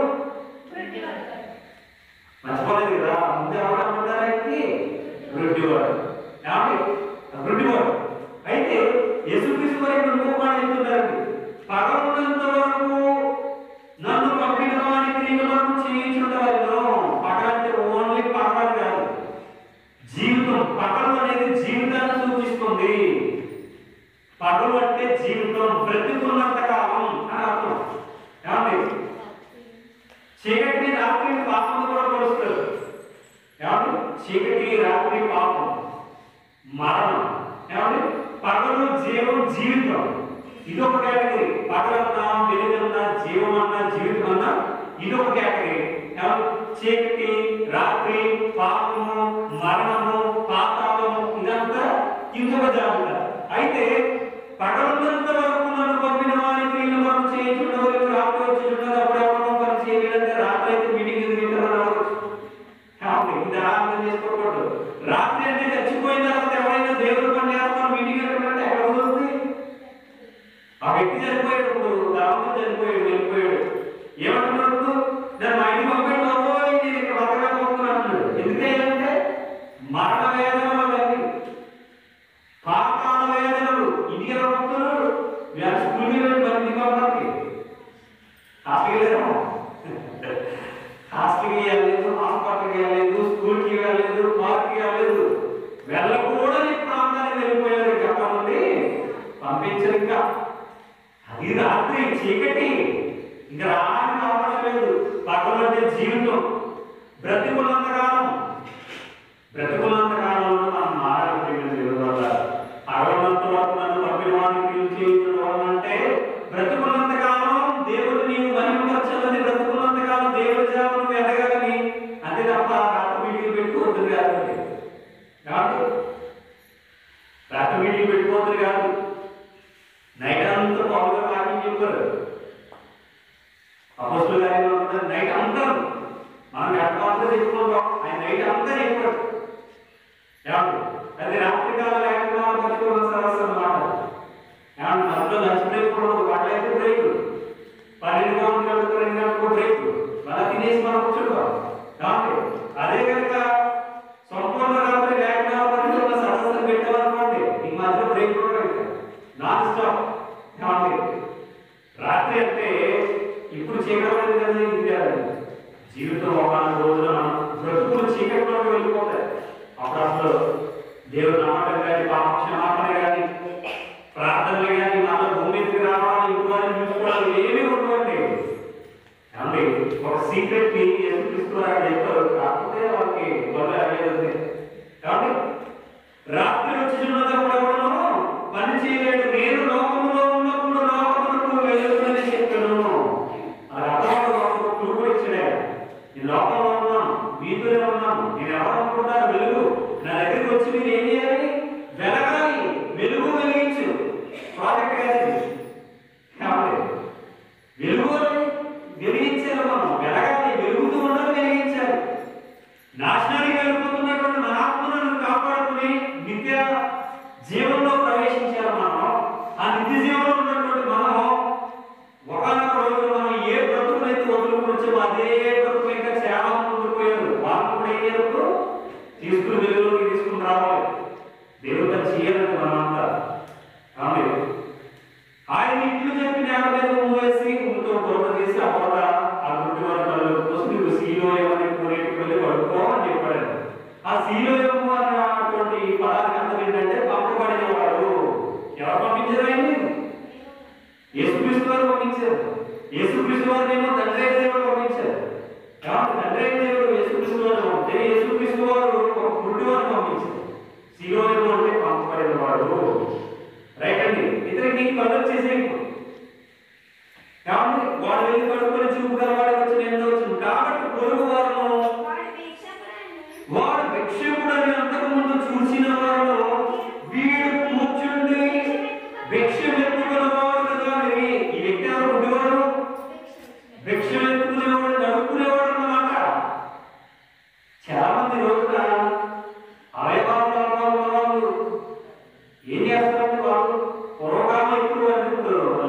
మర్చిపోలేదు కదా ముందు ఎవరు అనుకుంటారంటే వృద్ధివాడు ఏమండి వృద్ధివాడు అయితే యేసుక్రీస్తు వారి ఇంకొకటి చెప్తున్నారండి పగలున్నంత వరకు నన్ను పంపిన వారి క్రియలను చేయించుండవలను పగలంటే ఓన్లీ పగలని కాదు పగలు అంటే జీవితం బ్రతికున్నంత కాలం అని అర్థం ఏమండి చీకటిని రాత్రి పాపం కూడా కొలుస్తారు ఏమండి చీకటి రాత్రి పాపం మరణం ఏమండి పగలు జీవం జీవితం ఇది ఒక కేటగిరీ పగలన్నా వెలుగన్నా జీవం అన్నా జీవితం అన్నా ఇది ఒక కేటగిరీ ఏమండి చీకటి రాత్రి పాపము మరణము పాతాళము ఇదంతా ఇంకొక జాబితా అయితే పగలున్నంత వరకు నన్ను పంపిన వారి క్రియలు మనం చేయించుండవలేదు రాత్రి వచ్చి ఉండదు అప్పుడు ఎవరో పని చేయలేదంటే రాత్రి అయితే మీటింగ్ మీటర్ కాబట్టి ఇది అర్థం చేసుకోకూడదు రాత్రి అంటే చచ్చిపోయిన తర్వాత ఎవరైనా దేవుడు పని చేస్తాం మీటింగ్ ఎక్కడంటే ఎక్కడ కుదురుతుంది ఆ వ్యక్తి చనిపోయేటప్పుడు దావతో చనిపోయాడు వెళ్ళిపోయాడు ఏమంటున్నాడు నేను మా ఇంటికి పంపాడు బాబోయ్ నేను ఇక్కడ బతకలేకపోతున్నాను అన్నాడు ఎందుకంటే మరణ వేదనలు అవన్నీ పాతాళ వేదనలు ఇది ఎలా పంపుతున్నాడు వీళ్ళ స్కూల్కి వెళ్ళి మరి ఇంటికి పంపడానికి హాస్టల్కి వెళ్ళాము హాస్టల్కి వెళ్ళలేదు హాస్పిటల్కి వెళ్ళలేదు స్కూల్కి వెళ్ళలేదు పార్క్కి వెళ్ళలేదు వెళ్ళకూడని ప్రాంతానికి వెళ్ళిపోయారు చెప్పమంది పంపించరు ఇంకా అది రాత్రి చీకటి ఇంకా రాని అవకాశం లేదు పగలు అంటే జీవితం బ్రతికున్నంత కాలం బ్రతికున్నంత కాలంలో మనం మారాలి దేవుని వల్ల పగలున్నంత వరకు నన్ను పంపిన వాడిని పిలిచేయడం వల్ల అంటే బ్రతికున్నంత కాలం దేవుడు నీవు మహిమపరచాలని బ్రతికున్నంత కాలం దేవుడి సేవ నువ్వు ఎదగాలని అంతే తప్ప రాత్రి మీటింగ్ పెట్టుకోవద్దు కాదు కాదు రాత్రి మీటింగ్ పెట్టుకోవద్దు కాదు నైట్ అంతా పౌరుగా వాకింగ్ చెప్పారు అపోస్తుల కార్యంలో ఉంటుంది నైట్ అంతా మనం ఎక్కడ అంతా చెప్పుకుంటాం ఆయన నైట్ అంతా చెప్పాడు ఏమండి అది రాత్రి కాలం లేకుండా పట్టుకోవడం సరస్సు అన్నమాట ఏమండి అందులో లంచ్ బ్రేక్ కూడా ఉండదు వాళ్ళైతే బ్రేక్ పన్నెండు గంటలకు గంటలకు రెండు గంటలకు బ్రేక్ మళ్ళీ తినేసి మనం కూర్చుంటాం ఏమండి అదే కనుక సంపూర్ణ రాత్రి లేకుండా పట్టుకున్న సరస్సు పెట్టామనుకోండి ఈ మధ్యలో బ్రేక్ కూడా లేదు నాన్ స్టాప్ ఏమండి రాత్రి అంటే ఇప్పుడు చీకటి కదా ఇది కాదు జీవితం ఒక రోజున బ్రతుకులు చీకటిలోకి వెళ్ళిపోతాయి అప్పుడు అసలు దేవుడు నమ్మకం కానీ పాప క్షమాపణ కానీ ప్రార్థనలు కానీ మళ్ళీ భూమి మీదకి రావాలి ఇంకోవాలని చూసుకోవాలి ఏమీ ఉండవండి ఏమండి ఒక సీక్రెట్ ని ఎందుకు చెప్పారు కాకపోతే వాళ్ళకి వల్ల అయ్యేది కాబట్టి రాత్రి వచ్చి చూడదప్పుడు ఎవడను పని చేయలేడు నేను లోకములో ఉన్నప్పుడు లోకమునకు వెలుగునని చెప్పాను అది అర్థం ఒక క్లూ ఇచ్చాడే ఈ లోకంలో ఉన్నాను మీతోనే ఉన్నాను నేను ఎవరు అనుకుంటాను వెలుగు నా దగ్గరికి వచ్చి మీరు ఏం చేయాలి వెలగాలి వెలుగు వెలిగించు ప్రాజెక్ట్ కాదు కాబట్టి వెలుగు వెలిగించాలి మనం వెలగాలి వెలుగుతూ ఉండాలి వెలిగించాలి నాశనానికి వెళ్ళిపోతున్నటువంటి మన ఆత్మలను కాపాడుకుని నిత్య జీవంలో ప్రవేశించాలి మనం ఆ నిత్య జీవంలో ఉన్నటువంటి మనం ఒకనొక రోజు మనం ఏ బ్రతుకునైతే వదులుకుని వచ్చామో అదే బ్రతుకు ఇంకా చాలా మంది పోయారు వాళ్ళు కూడా ఏం చేయాలి తీసుకుని వెలుగులోకి తీసుకుని రావాలి దేవుడు చేయాలని మనమంతా ఆమె ఆయన ఇంట్లో చెప్పి నేల మీద మూవేసి ఉంటూ గొడవ చేసి ఆ పొర ఆ గుడ్డి వారి కళ్ళు కోసం నువ్వు సీలో ఏమని కోరేటికి వెళ్ళి పడుకో అని చెప్పాడు ఆ సీలో ఏమో అన్నటువంటి పదానికి అర్థం ఏంటంటే పంపబడినవాడు ఎవరు పంపించారు ఆయన్ని యేసుక్రీస్తు వారు పంపించారు యేసుక్రీస్తు వారిని ఏమో తండ్రి అయిన దేవుడు పంపించారు కాబట్టి తండ్రి అయిన దేవుడు యేసుక్రీస్తు వారు పంపితే యేసుక్రీస్తు వారు ఒక గుడ్డి వారిని పంపించారు సీలో ఏమో అంటే పంపబడినవాడు రైట్ అండి ఇతనికి కలర్ చేసే కాబట్టి వాడు వెళ్ళి కడుపుని చూపు గలవాడు వచ్చి నేను వచ్చింది కాబట్టి పొరుగు వారును వాడి భిక్షకుడని వాడు భిక్షకుడని అంతకు ముందు చూసిన వారు వీడు కూర్చుండి భిక్ష ఎత్తుకునేవాడు కదా అని ఈ వ్యక్తి ఎవరు ఉండేవాడు భిక్ష ఎత్తుకునేవాడు నడుపుకునేవాడు అన్నమాట చాలా మంది రోజున అవయవాలు వాళ్ళు ఏం చేస్తారంటే వాళ్ళు పూర్వకాలం ఇప్పుడు అంటే ఇప్పుడు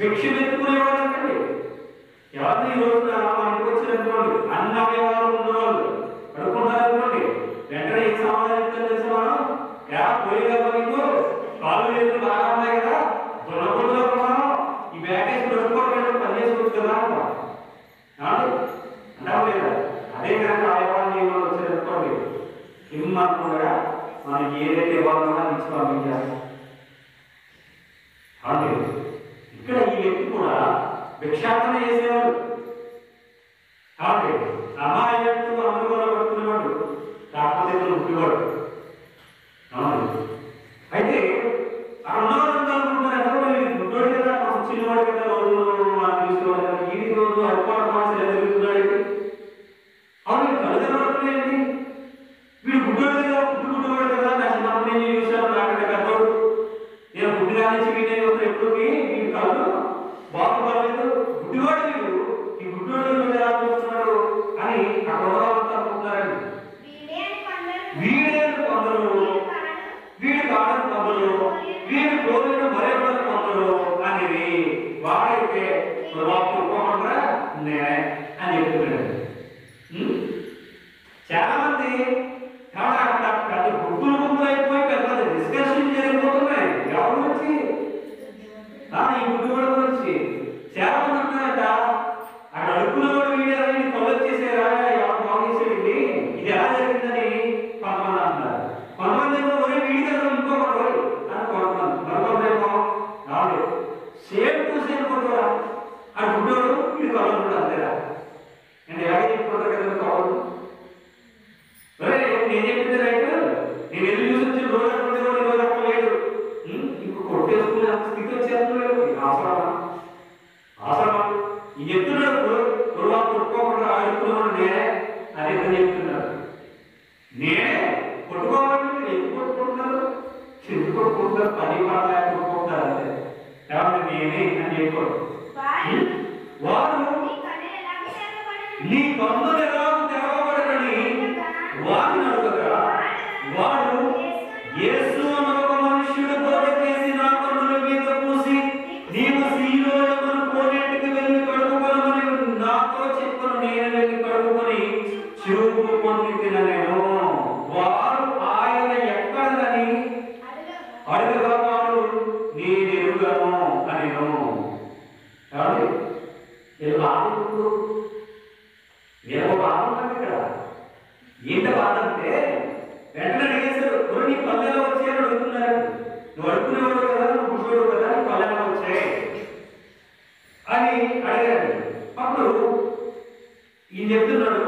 భిక్ష ఎత్తుకునేవాడు అండి ఎవరిని ఈ రోజున మా ఇంటికి వచ్చినటువంటి అన్ని అవయవాలు ఉన్నవాళ్ళు అడుగుకుంటారు అనుకోండి వెంటనే ఏ సమాధానం చెప్తారు తెలుసా మనం యా పోయేగా నీకు కాళ్ళు చేతులు బాగా ఉన్నాయి కదా దొరకకుండా ఉన్నాను ఈ బ్యాగేజ్ దొరకకుండా పని చేసుకోవచ్చు కదా అంటాం ఏమండి? అంటాం లేదా అదే కనుక అవయవాలు నియమాలు వచ్చారనుకోండి కిమ్మకుండా మనం ఏదైతే ఇవ్వాలన్నా ఇచ్చి పంపించేస్తాం అంటే ఇక్కడ ఈ వ్యక్తి కూడా భిక్షాటన చేసేవాడు కాబట్టి అమాయత్తు అందులో పడుతున్నవాడు కాకపోతే ఇతను పుట్టివాడు అవును అయితే అక్కడ ఉన్నవాళ్ళు అనుకుంటున్నారు ఎక్కడ వీడు గుడ్డోడు కదా అసలు చిన్నవాడు కదా రోజు మనం తీసుకోవాలి కదా ఈ రోజు అల్పాడు మనసు ఎలా తిరుగుతున్నాడు ఏంటి? అవును వీడు కళ్ళు తెరవట్లేదండి వీడు గుడ్డోడు కదా పుట్టు గుడ్డోడు కదా నా చిన్నప్పుడు నేను చూశాను నాకంటే పెద్దోడు నేను గుడ్డిగా నుంచి వీడే ఎప్పుడు వీడి కళ్ళు బాగుపడలేదు గుడ్డివాడు వీడు ఈ గుడ్డివాడు వీడు ఎలా చూస్తున్నాడు అని అక్కడ ఉన్నవాళ్ళంతా అనుకుంటున్నారండి వీడే అని కొందరు వీడే కొందరు వీడు కాడని కొందరు వీడు కోరిన మరేవాడు కొందరు అనేది వాడైతే వాపు ఒప్పుకోకుండా నేనే అని చెప్తున్నాడు ఉం? చాలా మంది కాబట్టి అక్కడ పెద్ద గుంపులు గుంపులు అయిపోయి పెద్ద డిస్కషన్ జరిగిపోతున్నాయి ఎవరి గురించి ఆ, ఈ గుడ్డుగోడ గురించి చాలా మంది అంటున్నారట అక్కడ అడుగులు కూడా వీడారని కళ్ళు వచ్చేసారా ఎవరు బాగు చేసేయండి ఇది ఎలా జరిగిందని కొంతమంది అంటున్నారు కొంతమంది ఏమో ఒరే వీడి కదా ఇంకొకరు ఒరే అని కొంతమంది మరికొంత ఏమో రాదు సేమ్ టు సేమ్ కొట్టురా ఆ గుడ్డోడు వీడి కళ్ళు కూడా అంతేరా నేను ఎలాగే చెప్పుకుంటారు కదా కళ్ళు ఒరే నేను చెప్పింది రైట్ నేను ఎదురు చూసి వచ్చి రోజు అక్కడ రోజు రోజు అక్కడ లేడు ఉం? ఇప్పుడు కొట్టేసుకునే అంత స్థితి వచ్చేస్తున్నాడు ఇది అవసరమా అవసరమా ఈ చెప్తున్నాడు గురువా కొట్టుకోకుండా ఆడుకున్నాడు నేనే అని ఇతను చెప్తున్నాడు నేనే కొట్టుకోవాలంటే మీరు ఎందుకు కొట్టుకుంటున్నారు ఎందుకు కొట్టుకుంటారు పని పడలేక కొట్టుకుంటారు అంతే కాబట్టి నేనే అని చెప్పాడు వాడు వారు నీ కన్నులు ఎలాగ తెరవబడును? నీ కన్నులు ఎలా తెరవబడనని వారిని అడుగగా వాడు యేసు అన్న ఒక మనుష్యుడు బోధ చేసి నా కన్నుల మీద పూసి నీవు సీలోయమును కోనేటికి వెళ్ళి కడుగుకొనమని నాతో చెప్పను నేను వెళ్ళి కడుగుకొని చూపు పొంది నేను వారు ఆయన ఎక్కడదని అడుగు. అడుగుగా వాడు నేను ఎరుగను అనెను కాబట్టి నేను బాధపడు నేను బాధ ఉన్నాను ఇక్కడ ఏంటి బాధ అంటే వెంటనే అడిగేశారు "ఒరేయ్, నీ పళ్ళు ఎలా వచ్చాయని అడుగుతున్నారు నువ్వు అడుగునేవాడు కదా నువ్వు పుట్టేవాడు కదా నీ పళ్ళు ఎలా వచ్చాయి అని అడిగారు అప్పుడు ఈయన చెప్తున్నాడు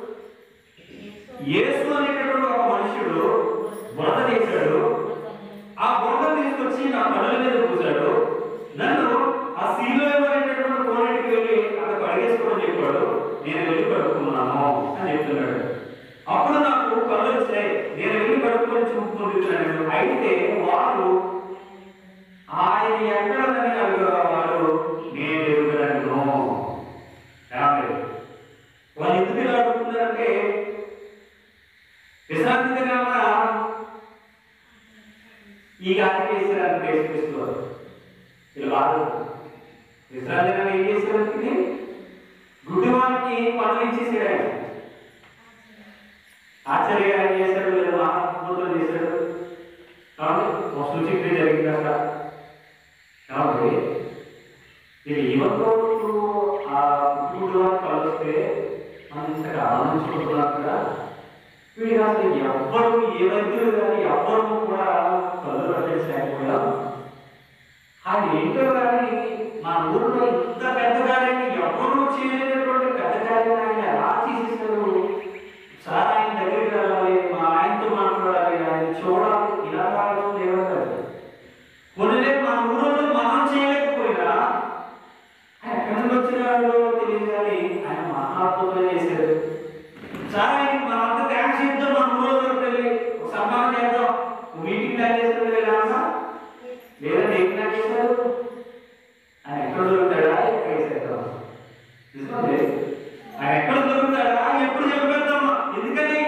యేసు అనేటటువంటి ఒక మనుషుడు బురద చేశాడు ఆ బురద తీసుకొచ్చి నా కళ్ళ మీద పూశాడు నన్ను ఆ సీలో అనేటటువంటి కోనేటికి వెళ్ళి అక్కడ కడిగేసుకోమని చెప్పాడు నేను వెళ్ళి కడుక్కున్నాను అని చెప్తున్నాడు అప్పుడు నాకు కళ్ళు వచ్చాయి నేను వెళ్ళి కడుక్కొని చూపుకుంటున్నాను అయితే వారు ఆయన ఎక్కడదని అడిగేవాడు నేను ఎరుగుదలను ఏమండి? వాళ్ళు ఎందుకు ఇలా అడుగుతున్నారంటే విశ్రాంతి దినాన ఈ గాలి చేశారని ప్రశ్నిస్తున్నారు వీళ్ళు కాదు విశ్రాంతి దినాన్ని ఏం చేశారంటే గుడ్డివానికి పనులు ఇచ్చేసాడు ఆయన ఆశ్చర్యంగా ఏం చేశాడు లేదా మహాత్ములు చేశాడు కాబట్టి ఒక సూచిక జరిగింది అక్కడ కాబట్టి ఇది ఈవెంతో ఆ కుటుంబంలో కలిస్తే అంతగా ఆనందించుకుంటున్నారు కదా వీడికి అసలు ఎవ్వరు ఏ వైద్యులు కానీ ఎవ్వరు కూడా కళ్ళు పట్టేసలేకపోయా అది ఏంటో కానీ మా ఊళ్ళో ఇంత పెద్ద కార్యాన్ని ఎవరు చేయలేనటువంటి పెద్ద కార్యాన్ని ఆయన ఎలా చేసేసారు సార్ ఆయన దగ్గరికి వెళ్ళాలి మా ఆయనతో మాట్లాడాలి ఆయన చూడాలి ఇలా కావాల్సింది ఏమంటారు కొన్ని మన ఊళ్ళో మనం చేయలేకపోయినా ఆయన ఎక్కడి నుండి వచ్చినాడో తెలియదు కానీ ఆయన మహాత్ములు చేశారు సార్ ఆయనకి మనంతా థ్యాంక్స్ చెప్తాం మన ఊళ్ళో వెళ్ళి ఒక సన్మానం చేద్దాం మీటింగ్ ప్లాన్ చేస్తారు లేదా లేదంటే ఏం ప్లాన్ చేశారు ఆయన ఎక్కడ దొరుకుతాడా ఎక్కడ వేసేద్దాం నిజమే ఆయన ఎక్కడ దొరుకుతాడా ఎప్పుడు చెప్పేద్దామా ఎందుకని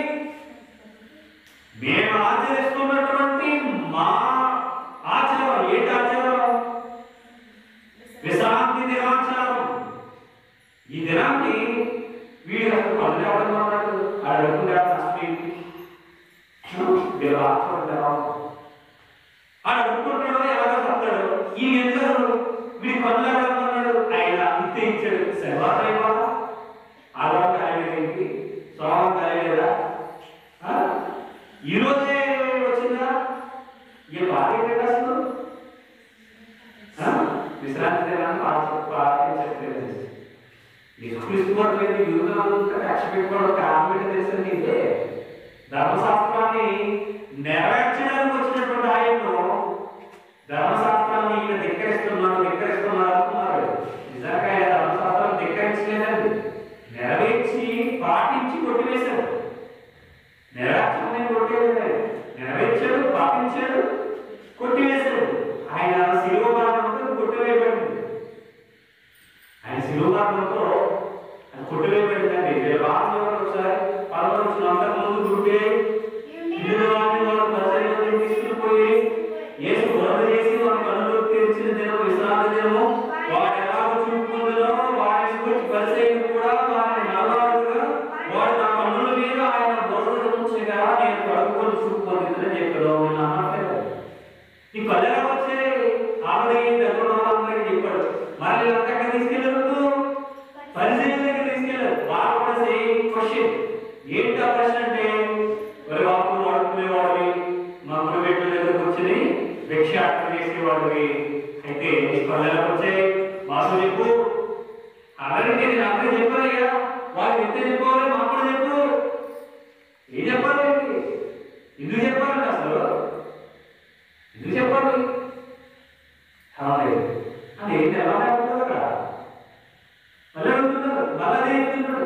వీళ్ళ ఆచరణ ఎలా ఉంది? ఆడు అనుకుంటాడో ఎలాగో చెప్తాడు ఈ ఎందుకు వీడి పనులు అన్నాడు ఆయన అంతే ఇచ్చాడు శనివారం అయిపోదా ఆదివారం కాలేదేంటి సోమవారం కాలేదా ఆ? ఈ రోజే వచ్చిందా ఈ బాధ ఏంటంటే అసలు ఆ? విశ్రాంతి దినాన్ని పాటి- పాటించట్లేదు యేసుక్రీస్తు వారు లేదు యూదులంతా కక్ష పెట్టుకోవడం కారణం ఏంటో తెలుసండి ఇదే ధర్మశాస్త్రాన్ని నెరవేర్చడానికి వచ్చినటువంటి ఆయన్ను ధర్మశాస్త్రాన్ని ఈయన ధిక్కరిస్తున్నాడు ధిక్కరిస్తున్నాడు అనుకున్నారు నిజంగా ఆయన ధర్మశాస్త్రాన్ని ధిక్కరించలేదండి నెరవేర్చి పాటించి కొట్టివేశాడు నెరవేర్చడం కొట్టేది ఆయన. నెరవేర్చాడు పాటించాడు కొట్టివేశాడు ఆయన శిలువ మరణంతో కొట్టివేయబడింది ఆయన శిలువ మరణంతో అది కొట్టివేయబడిందండి వీళ్ళ బాగా ఒకసారి పదకొండు అంతకు ముందు గుంటే ఇల్లు వాటిని వాళ్ళు పరిచయం తీసుకుపోయి యేసు బోధ చేసి వాళ్ళ కన్నులు తెరిచిన దినం విశ్రాంతి దినము వాడు ఎలా చూపుకుందో వాడిని గురించి పరిచయం కూడా వారిని నలవాడుగా వాడు నా కన్నుల మీద ఆయన బోధ ఉంచగా నేను కడుక్కొని చూపు పొందుతుందని చెప్పాడు నేను అన్నట్లేదు ఈ కళ్ళు ఎలా వచ్చాయి ఆవిడ దగ్గర వాళ్ళందరికీ చెప్పాడు మరి వీళ్ళంతా ఎక్కడ తీసుకెళ్ళదు పరిచయం దగ్గర తీసుకెళ్ళారు వాళ్ళు కూడా సేమ్ క్వశ్చన్ ఏంటి ఆ ప్రశ్న అంటే మరి బాబు వాడుకునేవాడివి మా గురువెట్ల దగ్గరకు వచ్చి భిక్షాటన చేసేవాడివి అయితే నీ కళ్ళు ఎలా వచ్చాయి మాకు చెప్పు అలాగే నేను అందరూ చెప్పాలి కదా వాళ్ళు ఎంత చెప్పాలి మాకు కూడా చెప్పు ఏం చెప్పాలి ఎందుకు చెప్పాలంటే అసలు ఎందుకు చెప్పాలి కావాలి అది ఏంటి ఎలా ఉంటుంది అక్కడ మళ్ళీ అడుగుతున్నారు మళ్ళీ అదే చెప్తున్నాడు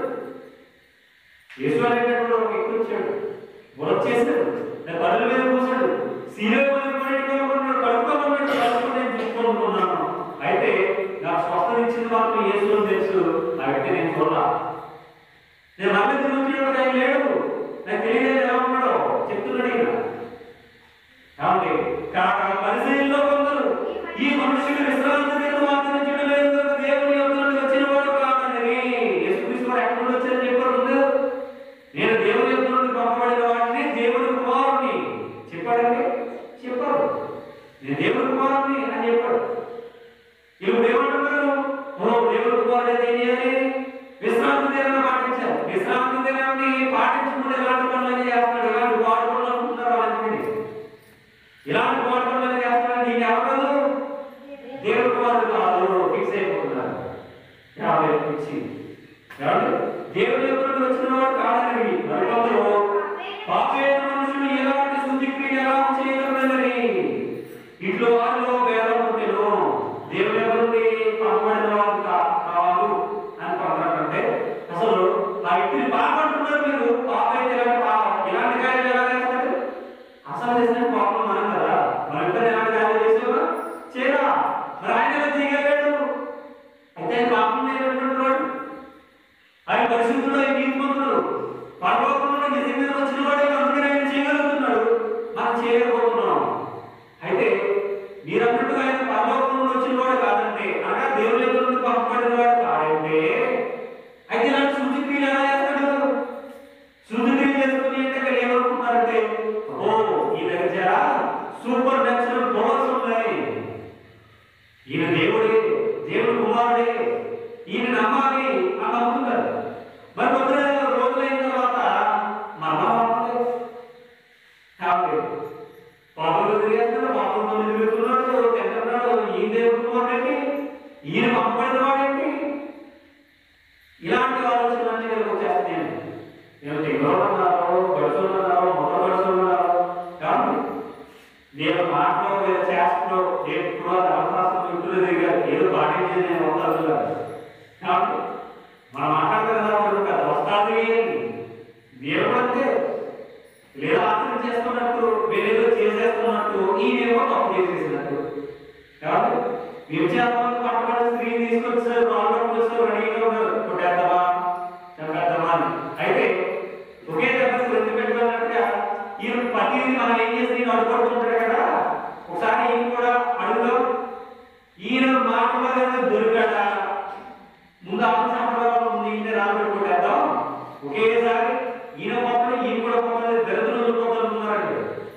యేసు అనేటప్పుడు ఒక వ్యక్తి వచ్చాడు బుర్ర చేశాడు నా కళ్ళు మీద కూర్చాడు సీలో కడుక్కోమన్నాడు కడుక్కోమన్నాడు నేను చూసుకోనుకున్నాను అయితే నాకు స్వస్థత ఇచ్చిన వాళ్ళు యేసు అని తెలుసు ఆ వ్యక్తి నేను చూడాల నేను మళ్ళీ తిరిగి వచ్చినప్పుడు ఆయన లేడు నాకు తెలియదు ఎలా ఉన్నాడో చెప్తున్నాడు ఈయన ఏమండి కాక పరిశీలనలో కొందరు ఈ మనుషులు విశ్రాంతి దినం ఆచరించడం లేదు కనుక దేవుని యొక్క నుండి వచ్చిన వాడు కాదని యేసుక్రీస్తు వారు ఎక్కడి నుండి వచ్చారని చెప్పారు ముందు నేను దేవుని యొక్క నుండి పంపబడిన వాడిని దేవుని కుమారుని చెప్పాడండి చెప్పారు నేను దేవుని కుమారుని అని చెప్పాడు ఇప్పుడు ఏమంటున్నారు ఓ దేవుని కుమారుడు అయితే ఏం చేయాలి విశ్రాంతి దినాన్ని పాటించాలి విశ్రాంతి దినాన్ని పాటించకుండా ఎలాంటి పనులు చేస్తున్నాడు ఇలాంటి వాడుకోవాలి అనుకుంటున్నారు వాళ్ళని ఇలాంటి పోరాటం చేస్తున్నాడు నీకు ఎవరు దేవుడు కుమారుడు కాదు ఫిక్స్ అయిపోతున్నారు యాభై పిచ్చి ఏమండి? దేవుడి యొక్క నుండి వచ్చిన వాడు కాదని మరికొందరు పాపైన మనుషులు ఎలాంటి శుద్ధిక్రియ ఎలా చేయగలరని ఇట్లు వారిలో భేదం పుట్టెను దేవుడి యొక్క నుండి పంపబడిన వాడు కా- కాదు అని పంపడంటే అసలు ఆ వ్యక్తిని పాపంటున్నారు మీరు పాప అయితే ఎలాంటి పా- ఇలాంటి కార్యాలు ఎలా చేస్తారు అసలు చేసిన పాపం మనం కదా మనం ఇద్దరు ఎలాంటి కార్యాలు చేసామా చేయరా మరి ఆయన ఎలా చేయగలిగాడు అయితే ఆయన పాపం లేనటువంటి ఆయన పరిశుద్ధుడు ఆయన నీతిమంతుడు పరలోకంలో నిజం మీద వచ్చిన వాడే అందుకని ఆయన చేయగలుగుతున్నాడు మనం చేయలేకపోతున్నాం అయితే మీరన్నట్టుగా ఆయన పరలోకం నుండి వచ్చిన వాడు కాదంటే అనగా దేవుని యొక్క నుండి పంపబడిన వాడు కాదంటే అయితే ఇలాంటి శుద్ధిక్రియలు ఎలా చేస్తాడు శుద్ధిక్రియ చేసుకుని అంటే ఇక్కడ ఏమనుకుంటున్నారంటే ఓ ఈ దగ్గర సూపర్ న్యాచురల్ పవర్స్ ఉన్నాయి ఈయన దేవుడే దేవుడు కుమారుడే ఈయన నమ్మాలి అని నమ్ముతున్నారు మరి కొందరు రోజులైన తర్వాత మరలా కాబట్టి పాపలు తిరిగేస్తున్నాడు పాపలు తిరుగుతున్నాడు తింటున్నాడు ఈ దేవుడు కుమారుడేంటి ఈయన పంపబడిన వాడేంటి ఇలాంటి ఆలోచనలన్నీ వీళ్ళకి వచ్చేస్తాయండి నేను తెగలు ఉన్నారు గడుసులు ఉన్నారు మొదలు గడుసులు ఉన్నారు కాబట్టి నేను మాటలో లేదా చేస్తలో నేను ఇప్పుడు ధర్మశాస్త్రం ఇంట్లో దిగారు ఏదో పాటించేది నేను వస్తాను కాబట్టి మనం మాట్లాడుతున్న కదా వస్తాది దేవుడు అంటే లేదా ఆచరణ చేస్తున్నట్టు వేరేదో చేసేస్తున్నట్టు ఈయనేమో తప్పు చేసేసినట్టు కాబట్టి వ్యభిచారం పట్టబడిన స్త్రీని తీసుకొచ్చారు నాలుగు వచ్చారు రెడీగా ఉన్నారు కొట్టేద్దామా చంపేద్దామా అని అయితే ఒకే దెబ్బ గుర్తు పెట్టుకున్నట్టుగా ఈయన ప్రతిదీ మనం ఏం చేసి ఈయన అడుగుతుంటాడు కదా ఒకసారి ఈయన కూడా అడుగుదాం ఈయన మాటలో దొరికాడా ముందు ఆమె చంపడం ముందు ఈయన రాబడి కొట్టేద్దాం ఒకేసారి ఈయన పాపలు ఈయన కూడా పాపలు దరిద్రులు కొందరు ఉన్నారండి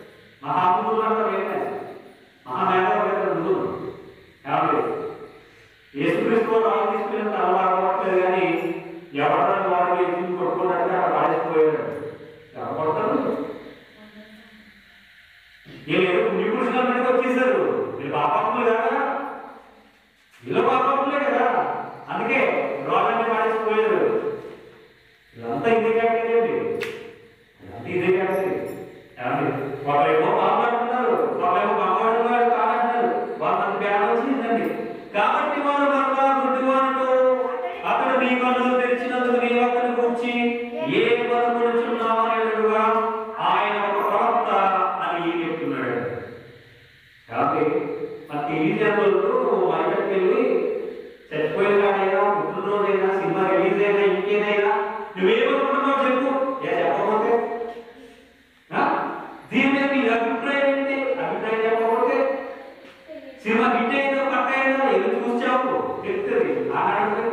వీళ్ళు ఏదో పుణ్య పురుషులు అన్నట్టుగా వచ్చేసారు వీళ్ళు పాపములు కదా వీళ్ళు పాపములే కదా అందుకే రోడ్లన్నీ పాడేసిపోయారు ఇదంతా ఇదే కాదండి ఇదంతా ఇదే కాదు ఏమండి ఒకరేమో బాగుంటున్నారు ఒకరేమో బాగుంటున్నారు కాదంటున్నారు వాళ్ళంత భేదం వచ్చిందండి కాబట్టి వారు మరలా గుడ్డివారితో అతడు నీ కన్నులు తెరిచినందుకు నీ అతను కూర్చి ఏ పదకొడుచున్నామని అడుగుగా ఆయన ఒక ప్రవక్త అని చెప్తున్నాడు కాబట్టి మన తెలియజేతులు బయటకు వెళ్ళి చచ్చిపోయిన కాడైనా పుట్టినరోజైనా సినిమా రిలీజ్ అయినా ఇంకేదైనా నువ్వేమనుకుంటున్నావు చెప్పు ఏ చెప్పకపోతే ఆ? దీని మీద నీ అభిప్రాయం ఏంటి అభిప్రాయం చెప్పకపోతే సినిమా హిట్ అయిందో పక్క అయిందో ఎదురు చూసావు చెప్తుంది ఆనాడు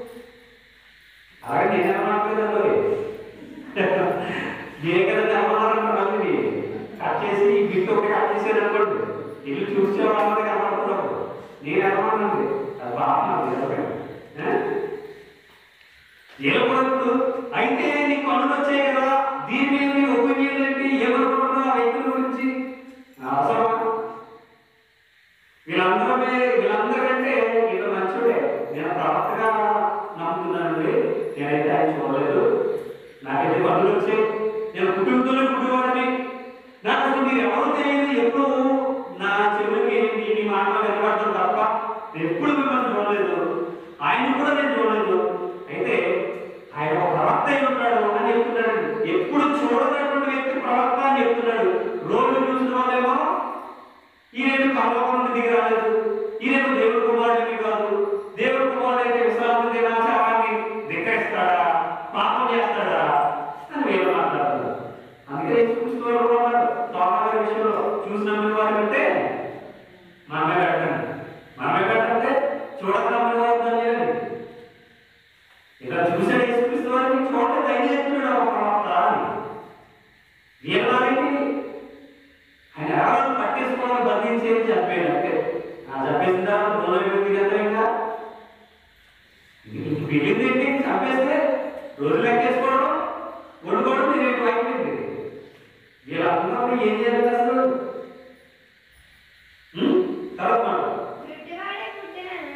అలాగే నేను ఏమనట్లేదండి ఏ కదా చెప్పాలంటే మళ్ళీ కట్ చేసి ఈ గిఫ్ట్ ఒకటి కట్ చేసేది అనుకోండి ఇల్లు చూసే వాళ్ళకి కనపడుతున్నారు నేను ఏమన్నానండి అది బాగున్నాను ఏమనుకుంటు అయితే నీ కన్నులు వచ్చాయి కదా దీని మీద నీ ఒపీనియన్ ఏంటి ఏమనుకుంటున్నావు ఆ వ్యక్తుల గురించి అవసరమా వీళ్ళందరమే వీళ్ళందరికంటే ఈయన మంచుడే నేను ప్రవక్తగా నమ్ముతున్నానండి నేనైతే ఆయన చూడలేదు నాకైతే పనులు వచ్చాయి నేను కుటుంబంలో పుట్టివాడిని నాకు అసలు మీరు ఎవరు తెలియదు ఎప్పుడు నా చెవులకి మీ మీ మాటలు వినపడడం తప్ప నేను ఎప్పుడు మిమ్మల్ని చూడలేదు ఆయన కూడా నేను చూడలేదు అయితే ఆయన ఒక ప్రవక్త అయి ఉంటాడు అని చెప్తున్నాడు ఎప్పుడు చూడనటువంటి వ్యక్తి ప్రవక్త అని చెప్తున్నాడు రోజు చూసిన వాళ్ళేమో ఈయన పరలోకం నుండి దిగి రాలేదు ఈయన దేవుడు కుమారుడిని కాదు దేవుడు కుమారుడు అయితే విశ్రాంతి దినాచారాన్ని ధిక్కరిస్తాడా పాపం చేస్తాడా అని వీళ్ళు మాట్లాడుతున్నారు అందుకే చూసిన వారు కూడా ఉన్నారు తోమాల విషయంలో చూసిన వారి కంటే మనమే పెట్టండి మనమే పెట్టంటే చూడకుండా వారు దాన్ని చేయండి ఇలా చూసాడు యేసుక్రీస్తు వారిని చూడలేదు ఆయన చెప్తున్నాడు ఒక ప్రవక్త అని వీళ్ళకి ఆయన ఎవరు పట్టేసుకోవడం బంధించేది చెప్పేది అంతే ఆ చెప్పేసిందా మూల వ్యక్తి కదా ఇంకా మిగిలింది ఏంటి చంపేస్తే రోజు లెక్కేసుకోవడం వండుకోవడం మీరు ఎక్కువ అయిపోయింది వీళ్ళు అనుకున్నప్పుడు ఏం చేయాలి అసలు ఉం? తర్వాత మాట. గుడ్డివాడే పుట్టినను.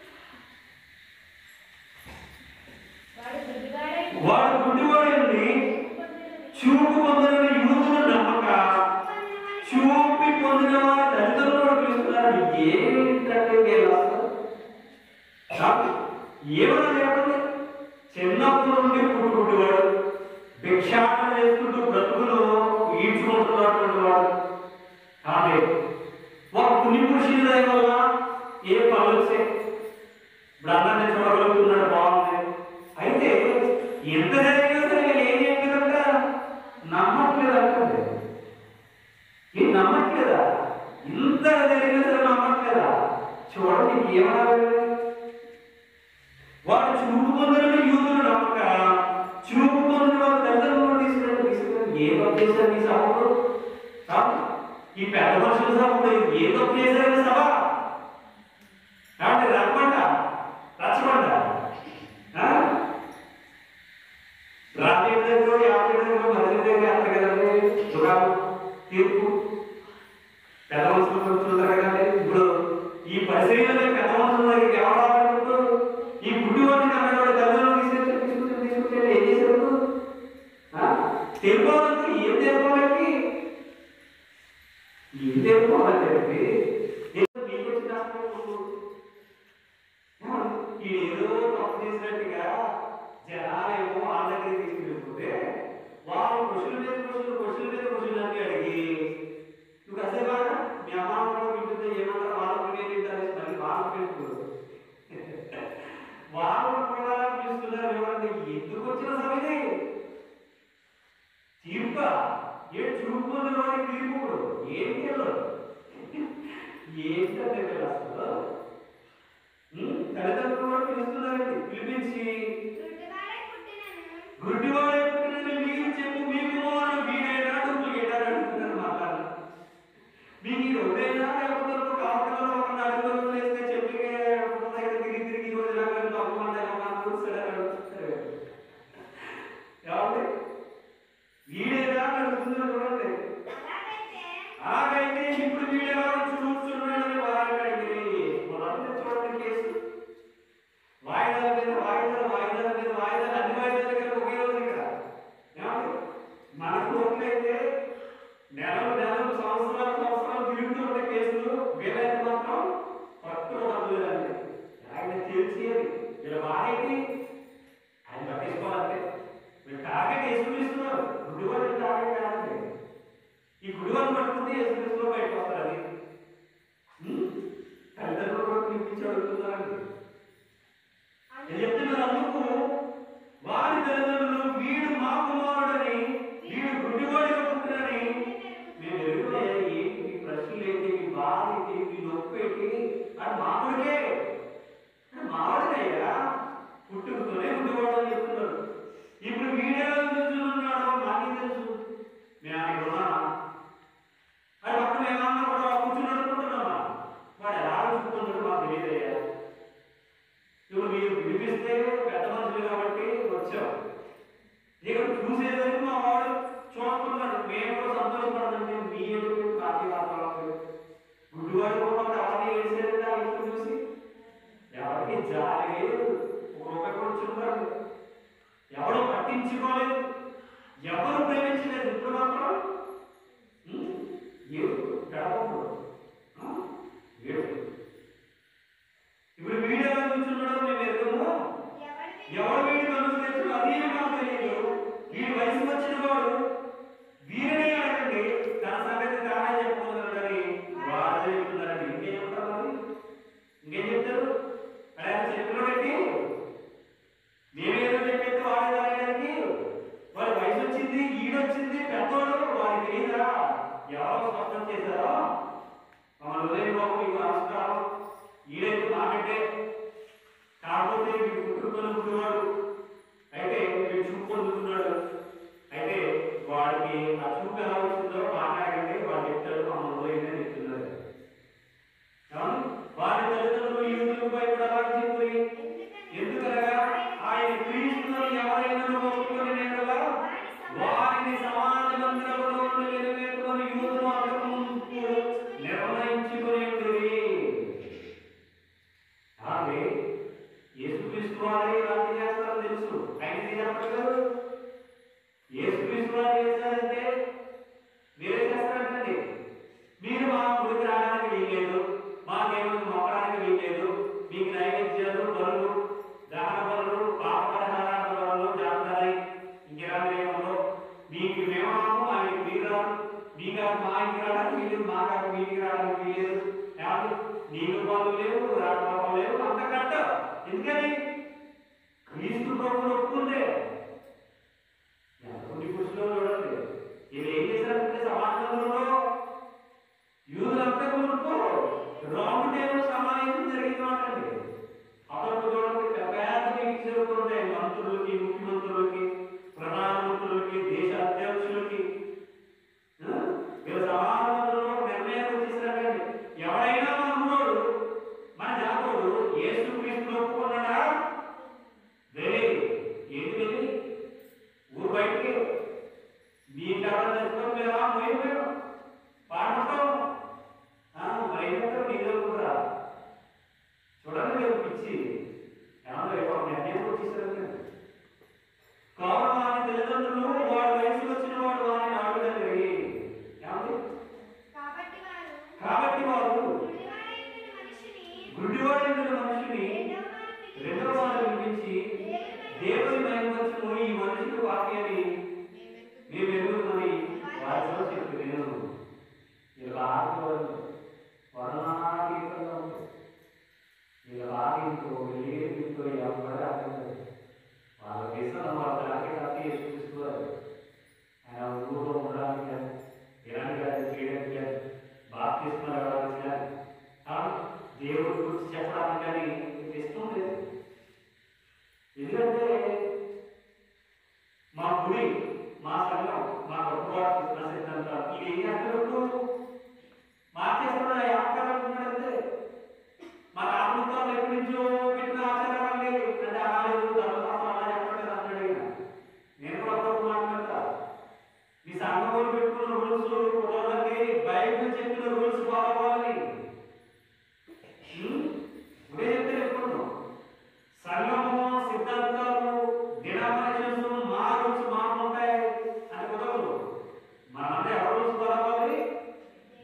వాడు గుడ్డివాడే వాడు గుడ్డివాడండి పుట్టినను. చూపు పొందిన యూదుల నమ్మక పొందినవాడు చూపి పొందిన వారి తల్లిదండ్రులు కూడా పిలుస్తున్నారు ఏంటంటే వీళ్ళు అసలు కాదు. ఏమన్నా చెప్పండి చిన్నప్పటి నుండి పుట్టుకుంటేవాడు భిక్షాటన చేసుకుంటూ బ్రతుకును ఈడ్చుకుంటున్నటువంటి వాడు కానీ ఒక పుణ్య పురుషుని దయ వల్ల ఏ పనులు వచ్చాయి ఇప్పుడు అందరినీ చూడగలుగుతున్నాడు బాగుంది అయితే ఎంత జరిగినా సరే వీళ్ళు ఏం చేయలేదంట నమ్మట్లేదు అంటుంది ఇది నమ్మట్లేదా ఇంత జరిగినా సరే నమ్మట్లేదా చూడండి ఏమన్నా వాడు చూపు పొందిన యూదులు నమ్మక చూపు పొందిన వారు తల్లిదండ్రులు తీసుకుని తీసుకుని ఏ తప్పు చేశారు ఈ సభకు కాదు. ఈ పెద్ద మనుషుల సభకు ఏ తప్పు చేశారు ఈ సభ కాబట్టి రమ్మంట రచ్చమంట ఆ? రాత్రి దగ్గర యాభై దగ్గర మధ్య దగ్గర అంత కదండి సుఖాలు తీర్పు పెద్ద మనుషులు కూర్చుంటారు కదండి ఇప్పుడు ఈ పరిశీలన పెద్ద మనుషుల దగ్గరికి ఎవరు రావాలంటూ ఈ గుడ్డి వాడిని అన్నవాడు తల్లిదండ్రులు తీసుకెళ్ళి తీసుకుంటే తీసుకుంటే ఏం చేశారు ఆ? తెలుసుకోవాలంటే ఏం తెలుసుకోవాలంటే ఏం తెలుసుకోవాలంటే ఏదో మీకు వచ్చిన ఆస్తి ఈ ఏదో తప్పు చేసినట్టుగా జనాలేమో వాళ్ళ దగ్గరికి తీసుకెళ్ళిపోతే వాళ్ళు క్వశ్చన్ మీద క్వశ్చన్ క్వశ్చన్ మీద క్వశ్చన్ అన్ని అడిగి నువ్వు అసలు బాగా మీ అమ్మ కూడా వింటుంటే ఏమంటారు వాళ్ళ పిల్లలు ఏంటారు మళ్ళీ వాళ్ళ పిల్లలు వాళ్ళు కూడా పిలుస్తున్నారు ఏమంటే ఎందుకు వచ్చిన సమయమే తీర్ప ఏ చూపు వాడికి తీర్పు ఏం తెలియదు ఏంటంటే వీళ్ళు అసలు ఉమ్, తల్లిదండ్రులు కూడా పిలుస్తున్నారండి పిలిపించి గుడ్డివాడే పుట్టినను. గుడ్డివాడే పుట్టినని మీరు చెప్పు మీ కుమారుడు వీడైనా డూప్లికేట్ అని అడుగుతున్నారు మాట్లాడాలి మీకు ఈ రోజైనా లేకపోతే ఒక కావటంలో ఒక నలుగురు రోజులు వేస్తే చెప్పి దగ్గర తిరిగి తిరిగి ఈ రోజు నాకు తప్పకుండా అడుగుతారు ఏమండి వీడేనా అని అడుగుతున్నారు చూడండి అలాగైతే అలాగైతే సంవత్సరాలు సంవత్సరాలు తిరుగుతుంటే కేసులు వీలైతే మాత్రం పట్టు లేదండి ఆయన తెలిసేది ఇలా బాగేటి ఆయన పట్టించుకోవాలంటే మీరు టార్గెట్ యేసుక్రీస్తున్నారు గుడివాళ్ళు టార్గెట్ కాదండి ఈ గుడివాళ్ళు పట్టుకుంటే యేసుక్రీస్తులో బయటకు వస్తారు అది ఉం? తల్లిదండ్రులు కూడా పిలిపించి అడుగుతున్నారండి నేను చెప్తున్నాను అందుకు వారి తల్లిదండ్రులు వీడు మా కుమారుడని వీడు గుడ్డివాడిగా పుట్టినని మేము ఎరుగునే ఏంటి మీ ప్రశ్నలు ఏంటి మీ బాధ ఏంటి మీ నొప్పి ఏంటి అది మా కొడుకే అది మావాడికయ్యా పుట్టుకతోనే గుడ్డివాడు అని చెప్తున్నారు ఇప్పుడు వీడియో చూస్తున్నాడో మాకేం తెలుసు మేము ఆయన ఉన్నామా అది పక్కన ఏమన్నా కూడా కూర్చుని అనుకుంటున్నామా వాడు ఎలా చూసుకుంటాడో మాకు తెలియదయ్యా ఇప్పుడు మీరు వినిపిస్తే పెద్ద మనుషులు కాబట్టి వచ్చాం ఇక్కడ చూసేసరికి మా వాడు చూస్తున్నాడు మేము కూడా సంతోషపడదండి మీ ఎదురు పార్టీ వాతావరణం గుడ్డివాడు కూడా అవన్నీ వేసేది దాన్ని చూసి ఎవరికి జాలి లేదు ఒక రూపాయి కూడా చూడాలి ఎవరు పట్టించుకోలేదు ఎవరు ప్రేమించలేదు ఇప్పుడు మాత్రం ఉం? ఏడు గడపడు ఏడు ఇప్పుడు వీడియో చూస్తున్నాడు మేము ఎదుగుము ఎవరు వీడి మనసు తెలుసు అది మాకు తెలియదు వీడి వయసు వచ్చిన వాడు వీరిని అడగండి తన సంగతి తానే చెప్పుకుంటున్నాడని వాడు చెప్తున్నారండి ఇంకేం చెప్తారు మరి ఇంకేం చెప్తారు అక్కడ చెప్పినోడండి మేమేదో చెప్పేది వాడే తాగడానికి వాడి వయసు వచ్చింది ఈడొచ్చింది పెద్దోడు వాడికి తెలియదా ఎవరో స్పష్టం చేశారో మన హృదయం బాబు మీకు నమస్కారం ఈడైతే నాకంటే కాకపోతే వీడు పుట్టుకొని పుట్టినవాడు అయితే వీడు చూపు పొందుతున్నాడు అయితే వాడికి ఆ చూపు ఎలా వచ్చిందో మాట్లాడండి వాడు చెప్తాడు మన హృదయమే చెప్తున్నారు ఏమండి? వారి తల్లిదండ్రులు యూదులకు భయపడాలని చెప్పి ఎందుకనగా ఆయన క్రీస్తును ఎవరైనా ఒప్పుకొని నేడలా వారిని సమాజ మందిరములో నుండి వెలివేసుకొని యూదులు అంతకు ముందు నిర్ణయించుకొని ఉండిరి. ఆమె యేసుక్రీస్తు వారే ఇలాంటి చేస్తారని తెలుసు ఆయన ఏం చెప్పగలరు యేసుక్రీస్తు వారు చేస్తారంటే మీరే చేస్తారంటండి మీరు మా గుడికి రావడానికి వీల్లేదు మా దేవుడికి మొక్కడానికి వీల్లేదు మీకు నైవేద్యాలు బరులు దహన బరులు పాప పరిహారాల బరులు జాతరాయి ఇంకెలాంటి ఏమో మీకు మేమాము ఆయనకి మీరు రాదు మీ గారు మా ఇంటికి రావడానికి వీలేదు మా గారు మీ ఇంటికి రావడానికి వీలేదు ఏమంటే నీకు పాలు లేవు రాకపోవడం లేవు అంత కట్ట ఎందుకని క్రీస్తు ప్రభువును ఒప్పుకుంటే ఎంతమంది పురుషులు చూడండి వీళ్ళు ఏం చేశారంటే సమాజంలో యూదులంతా కొనుక్కో రౌండ్ టేబుల్ సమావేశం జరిగింది మాటండి అప్పుడు చూడండి పెద్ద పెద్ద మీటింగ్స్ జరుగుతుంటాయి మంత్రులకి ముఖ్యమంత్రులకి ప్రధానమంత్రులకి దేశ అధ్యక్షులకి ఆ? వీళ్ళ సమాజంలో నిర్ణయం వచ్చేసారండి ఎవరైనా మనోడు మన జాతోడు యేసు క్రీస్తు ఒప్పుకున్నాడా వెరీ ఏంటి వెళ్ళి ఊరు బయటికి మీ కావాలి తెచ్చుకొని మేము ఆ పోయి మేము పాడుకుంటాం మరి ఏమంటారు నీ దగ్గర కూడా చూడండి మీరు పిచ్చి ఏమన్నా ఎప్పుడు నిర్ణయం వచ్చేసారు కావున వారి తల్లిదండ్రులు వాడి వయసు వచ్చిన వాడు వారిని ఆడుదండి ఏమంది కాబట్టి వారు కాబట్టి వారు గుడ్డివాడైన మనిషిని గుడ్డివాడైన మనిషిని రెండవ రెండవ వారు వినిపించి దేవుని మహిమవచ్చును ఈ మనుషుడు వాక్యాన్ని మేము ఎరుగుమని వారితో చెప్పి నేను ఇలా ఆగిపోదు వర్ణాతీతంగా ఉంది ఇలా ఆగింతో ఏదితో ఎవరు అర్థం వాళ్ళ దేశంలో వాళ్ళ జాకెట్ అతి చూసుకోవాలి ఆయన ఊళ్ళో ఉండడానికి కానీ ఎలాంటి కానీ చేయడానికి కానీ బాప్తిస్మం ఇవ్వడానికి కానీ కానీ దేవుడి గురించి చెప్పడానికి కానీ ఇష్టం లేదు ఎందుకంటే మా గుడి మా సంఘం మా గొప్పవాడు కృష్ణ సిద్ధాంతం ఇవి ఏం చేస్తున్నప్పుడు మార్చేస్తున్న వ్యాపారం ఉన్నాడంటే మా రామృతాలు ఎప్పటి నుంచో పెట్టిన ఆచారాలండి అంటే అలా లేదు ధర్మశాస్త్రం అలా చెప్పలేదు అన్నాడు ఈయన. నేను కూడా అప్పుడప్పుడు మాట్లాడతా మీ సంఘం వాళ్ళు పెట్టుకున్న రూల్స్ కుదరదండి బైబిల్ చెప్పిన రూల్స్ ఫాలో అవ్వాలని ఉం? ఇదే చెప్తే ఎప్పుడు సంఘము సిద్ధాంతాలు డినామినేషన్స్ మా రూల్స్ మాకు ఉంటాయి అని కుదరదు మనంటే ఎవరు రూల్స్ ఫాలో అవ్వాలి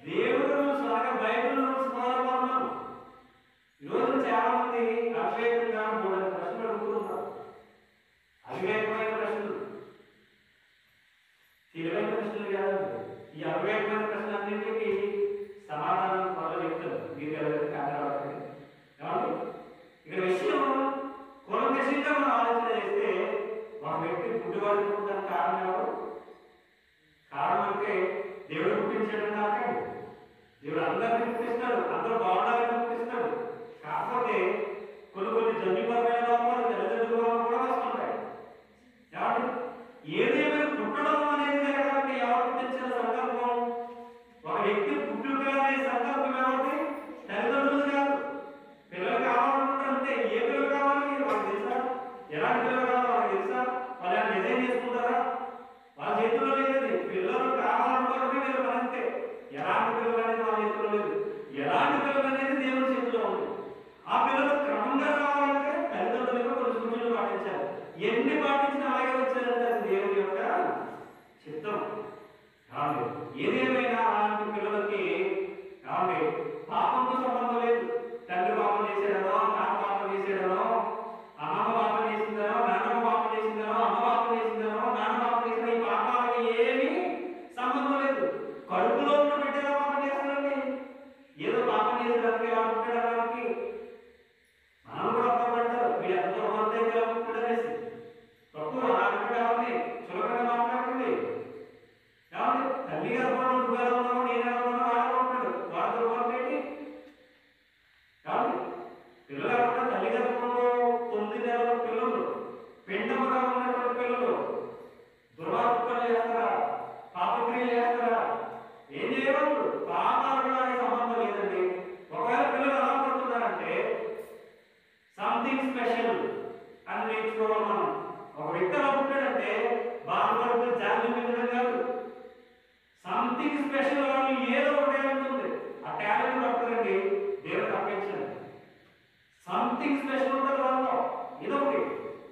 పుట్టించాడని కాకండి దేవుడు అందరినీ పుట్టిస్తాడు అందరూ బాగుండాలని పుట్టిస్తాడు కాకపోతే కొన్ని కొన్ని జన్యుపరమైన లోపాలు తల్లిదండ్రుల వల్ల కూడా వస్తుంటాయి ఏమండి ఏదేమైనా పుట్టడం అనేది జరగాలంటే ఎవరు పుట్టించిన సంకల్పం ఒక వ్యక్తి పుట్టుక అనే సంకల్పం ఎవరిది తల్లిదండ్రులు కాదు పిల్లలు కావాలనుకుంటే ఏ పిల్లలు కావాలి వాళ్ళకి తెలుసా ఎలాంటి పిల్లలు కావాలి వాళ్ళకి తెలుసా వాళ్ళు ఏమైనా డిజైన్ చేసుకుంటారా వాళ్ళ చేతుల్లో లేదు పిల్లలు కావాలనుకోవడమే వీళ్ళు అంతే ఎలాంటి పిల్లలు అనేది వాళ్ళ చేతుల్లో లేదు ఎలాంటి పిల్లలు అనేది దేవుని చేతిలో ఉంది ఆ పిల్లలు క్రమంగా రావాలంటే తల్లిదండ్రులకు కొన్ని సూచనలు పాటించాలి ఎన్ని పాటించినా అలాగే వచ్చారంటే అది దేవుని యొక్క చిత్తం కాదు ఏదేమైనా అలాంటి పిల్లలకి కాదు పాపంతో సంబంధం లేదు తండ్రి పాపం చేసేడనో నాన్న పాపం చేసేడనో అమ్మమ్మ పాపం చేసిందనో నాన్నమ్మ పాపం చేసిందనో అమ్మ పాపం చేసిందనో నాన్న పాపం చేసిన ఈ పాపాలకి ఏమీ సంబంధం లేదు కడుపులో ఉన్న బిడ్డగా పాపం చేస్తాడండి ఏదో పాపం చేసేదానికి ఎలా ఉంటాడడానికి మనం కూడా అర్థపడ్డారు వీడు ఎంత అంతే ఇలా ఉంటాడనేసి తప్పు ఆడపిల్ల ఎవరిని చులకన మాట్లాడుతుంది ఏమండి తల్లి గర్భంలో నువ్వు ఎలా ఉన్నావు నేను ఎలా ఉన్నావు వాడు ఉంటాడు వాడు దుర్మార్గం ఏంటి ఏమండి పిల్లలు ఎవరు తల్లి గర్భంలో తొమ్మిది నెలల పిల్లలు పిండముగా ఉన్నటువంటి పిల్లలు దుర్మార్గం చేస్తారా పాపక్రియలు చేస్తారా ఏం చేయవచ్చు పాపాలకు దానికి సంబంధం లేదండి ఒకవేళ పిల్లలు ఎలా పడుతున్నారంటే సంథింగ్ స్పెషల్ అని నేర్చుకోవాలి మనం ఒక వ్యక్తి ఎలా ఉంటాడంటే బాధపడుతూ జాగ్రత్త మించడం కాదు సంథింగ్ స్పెషల్ వాళ్ళు ఏదో ఒక టాలెంట్ ఉంది ఆ టాలెంట్ పట్టుకురండి దేవుడికి అప్పగించండి సంథింగ్ స్పెషల్ ఉంటుంది వాళ్ళలో ఏదో ఒకటి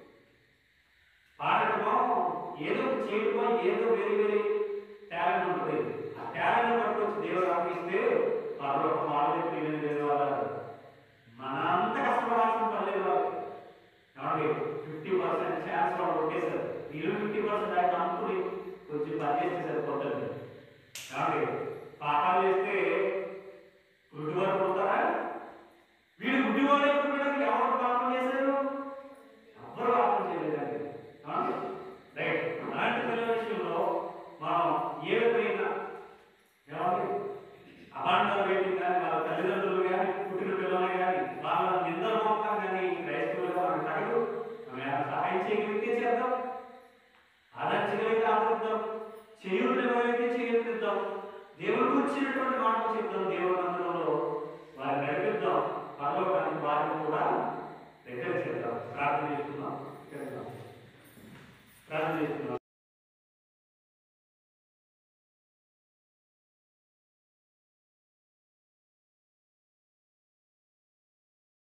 పాడటమో ఏదో ఒకటి చేయటమో ఏదో వేరే వేరే టాలెంట్ ఉంటుంది ఆ టాలెంట్ పట్టుకొచ్చి దేవుడు అప్పగిస్తే వాళ్ళు ఒక మాట చెప్పి లేదు వాళ్ళ మన అంత కష్టపడాల్సిన పని లేదు వాళ్ళకి కాబట్టి ఫిఫ్టీ పర్సెంట్ ఛాన్స్ వాళ్ళు కొట్టేశారు వీళ్ళు ఫిఫ్టీ పర్సెంట్ ఆయన నమ్ముకుని కొంచెం పని చేస్తే సరిపోతుంది కాబట్టి పాపాలు చేస్తే గుడ్డివారు పోతారా వీడు గుడ్డివాడు ఎప్పుడు ఎవరు పాపం చేశారు ఎవ్వరు పాపం చేయలేదండి కాబట్టి రైట్ అలాంటి పిల్లల విషయంలో మనం ఏ విధమైన ఏమండి అభాండాలు వేయడం కానీ వాళ్ళ తల్లిదండ్రులు కానీ పుట్టిన పిల్లలు కానీ వాళ్ళ నిందలు మోపడం కానీ క్రైస్తవులుగా మనకు తగదు మనం ఏమైనా సహాయం చేయగలిగితే చేద్దాం ఆదరించగలిగితే ఆదరిద్దాం చేయుడిని ఎవరైతే చేయగలుగుతాం దేవుడు వచ్చినటువంటి మాటలు చెప్తాం దేవుడు అందులో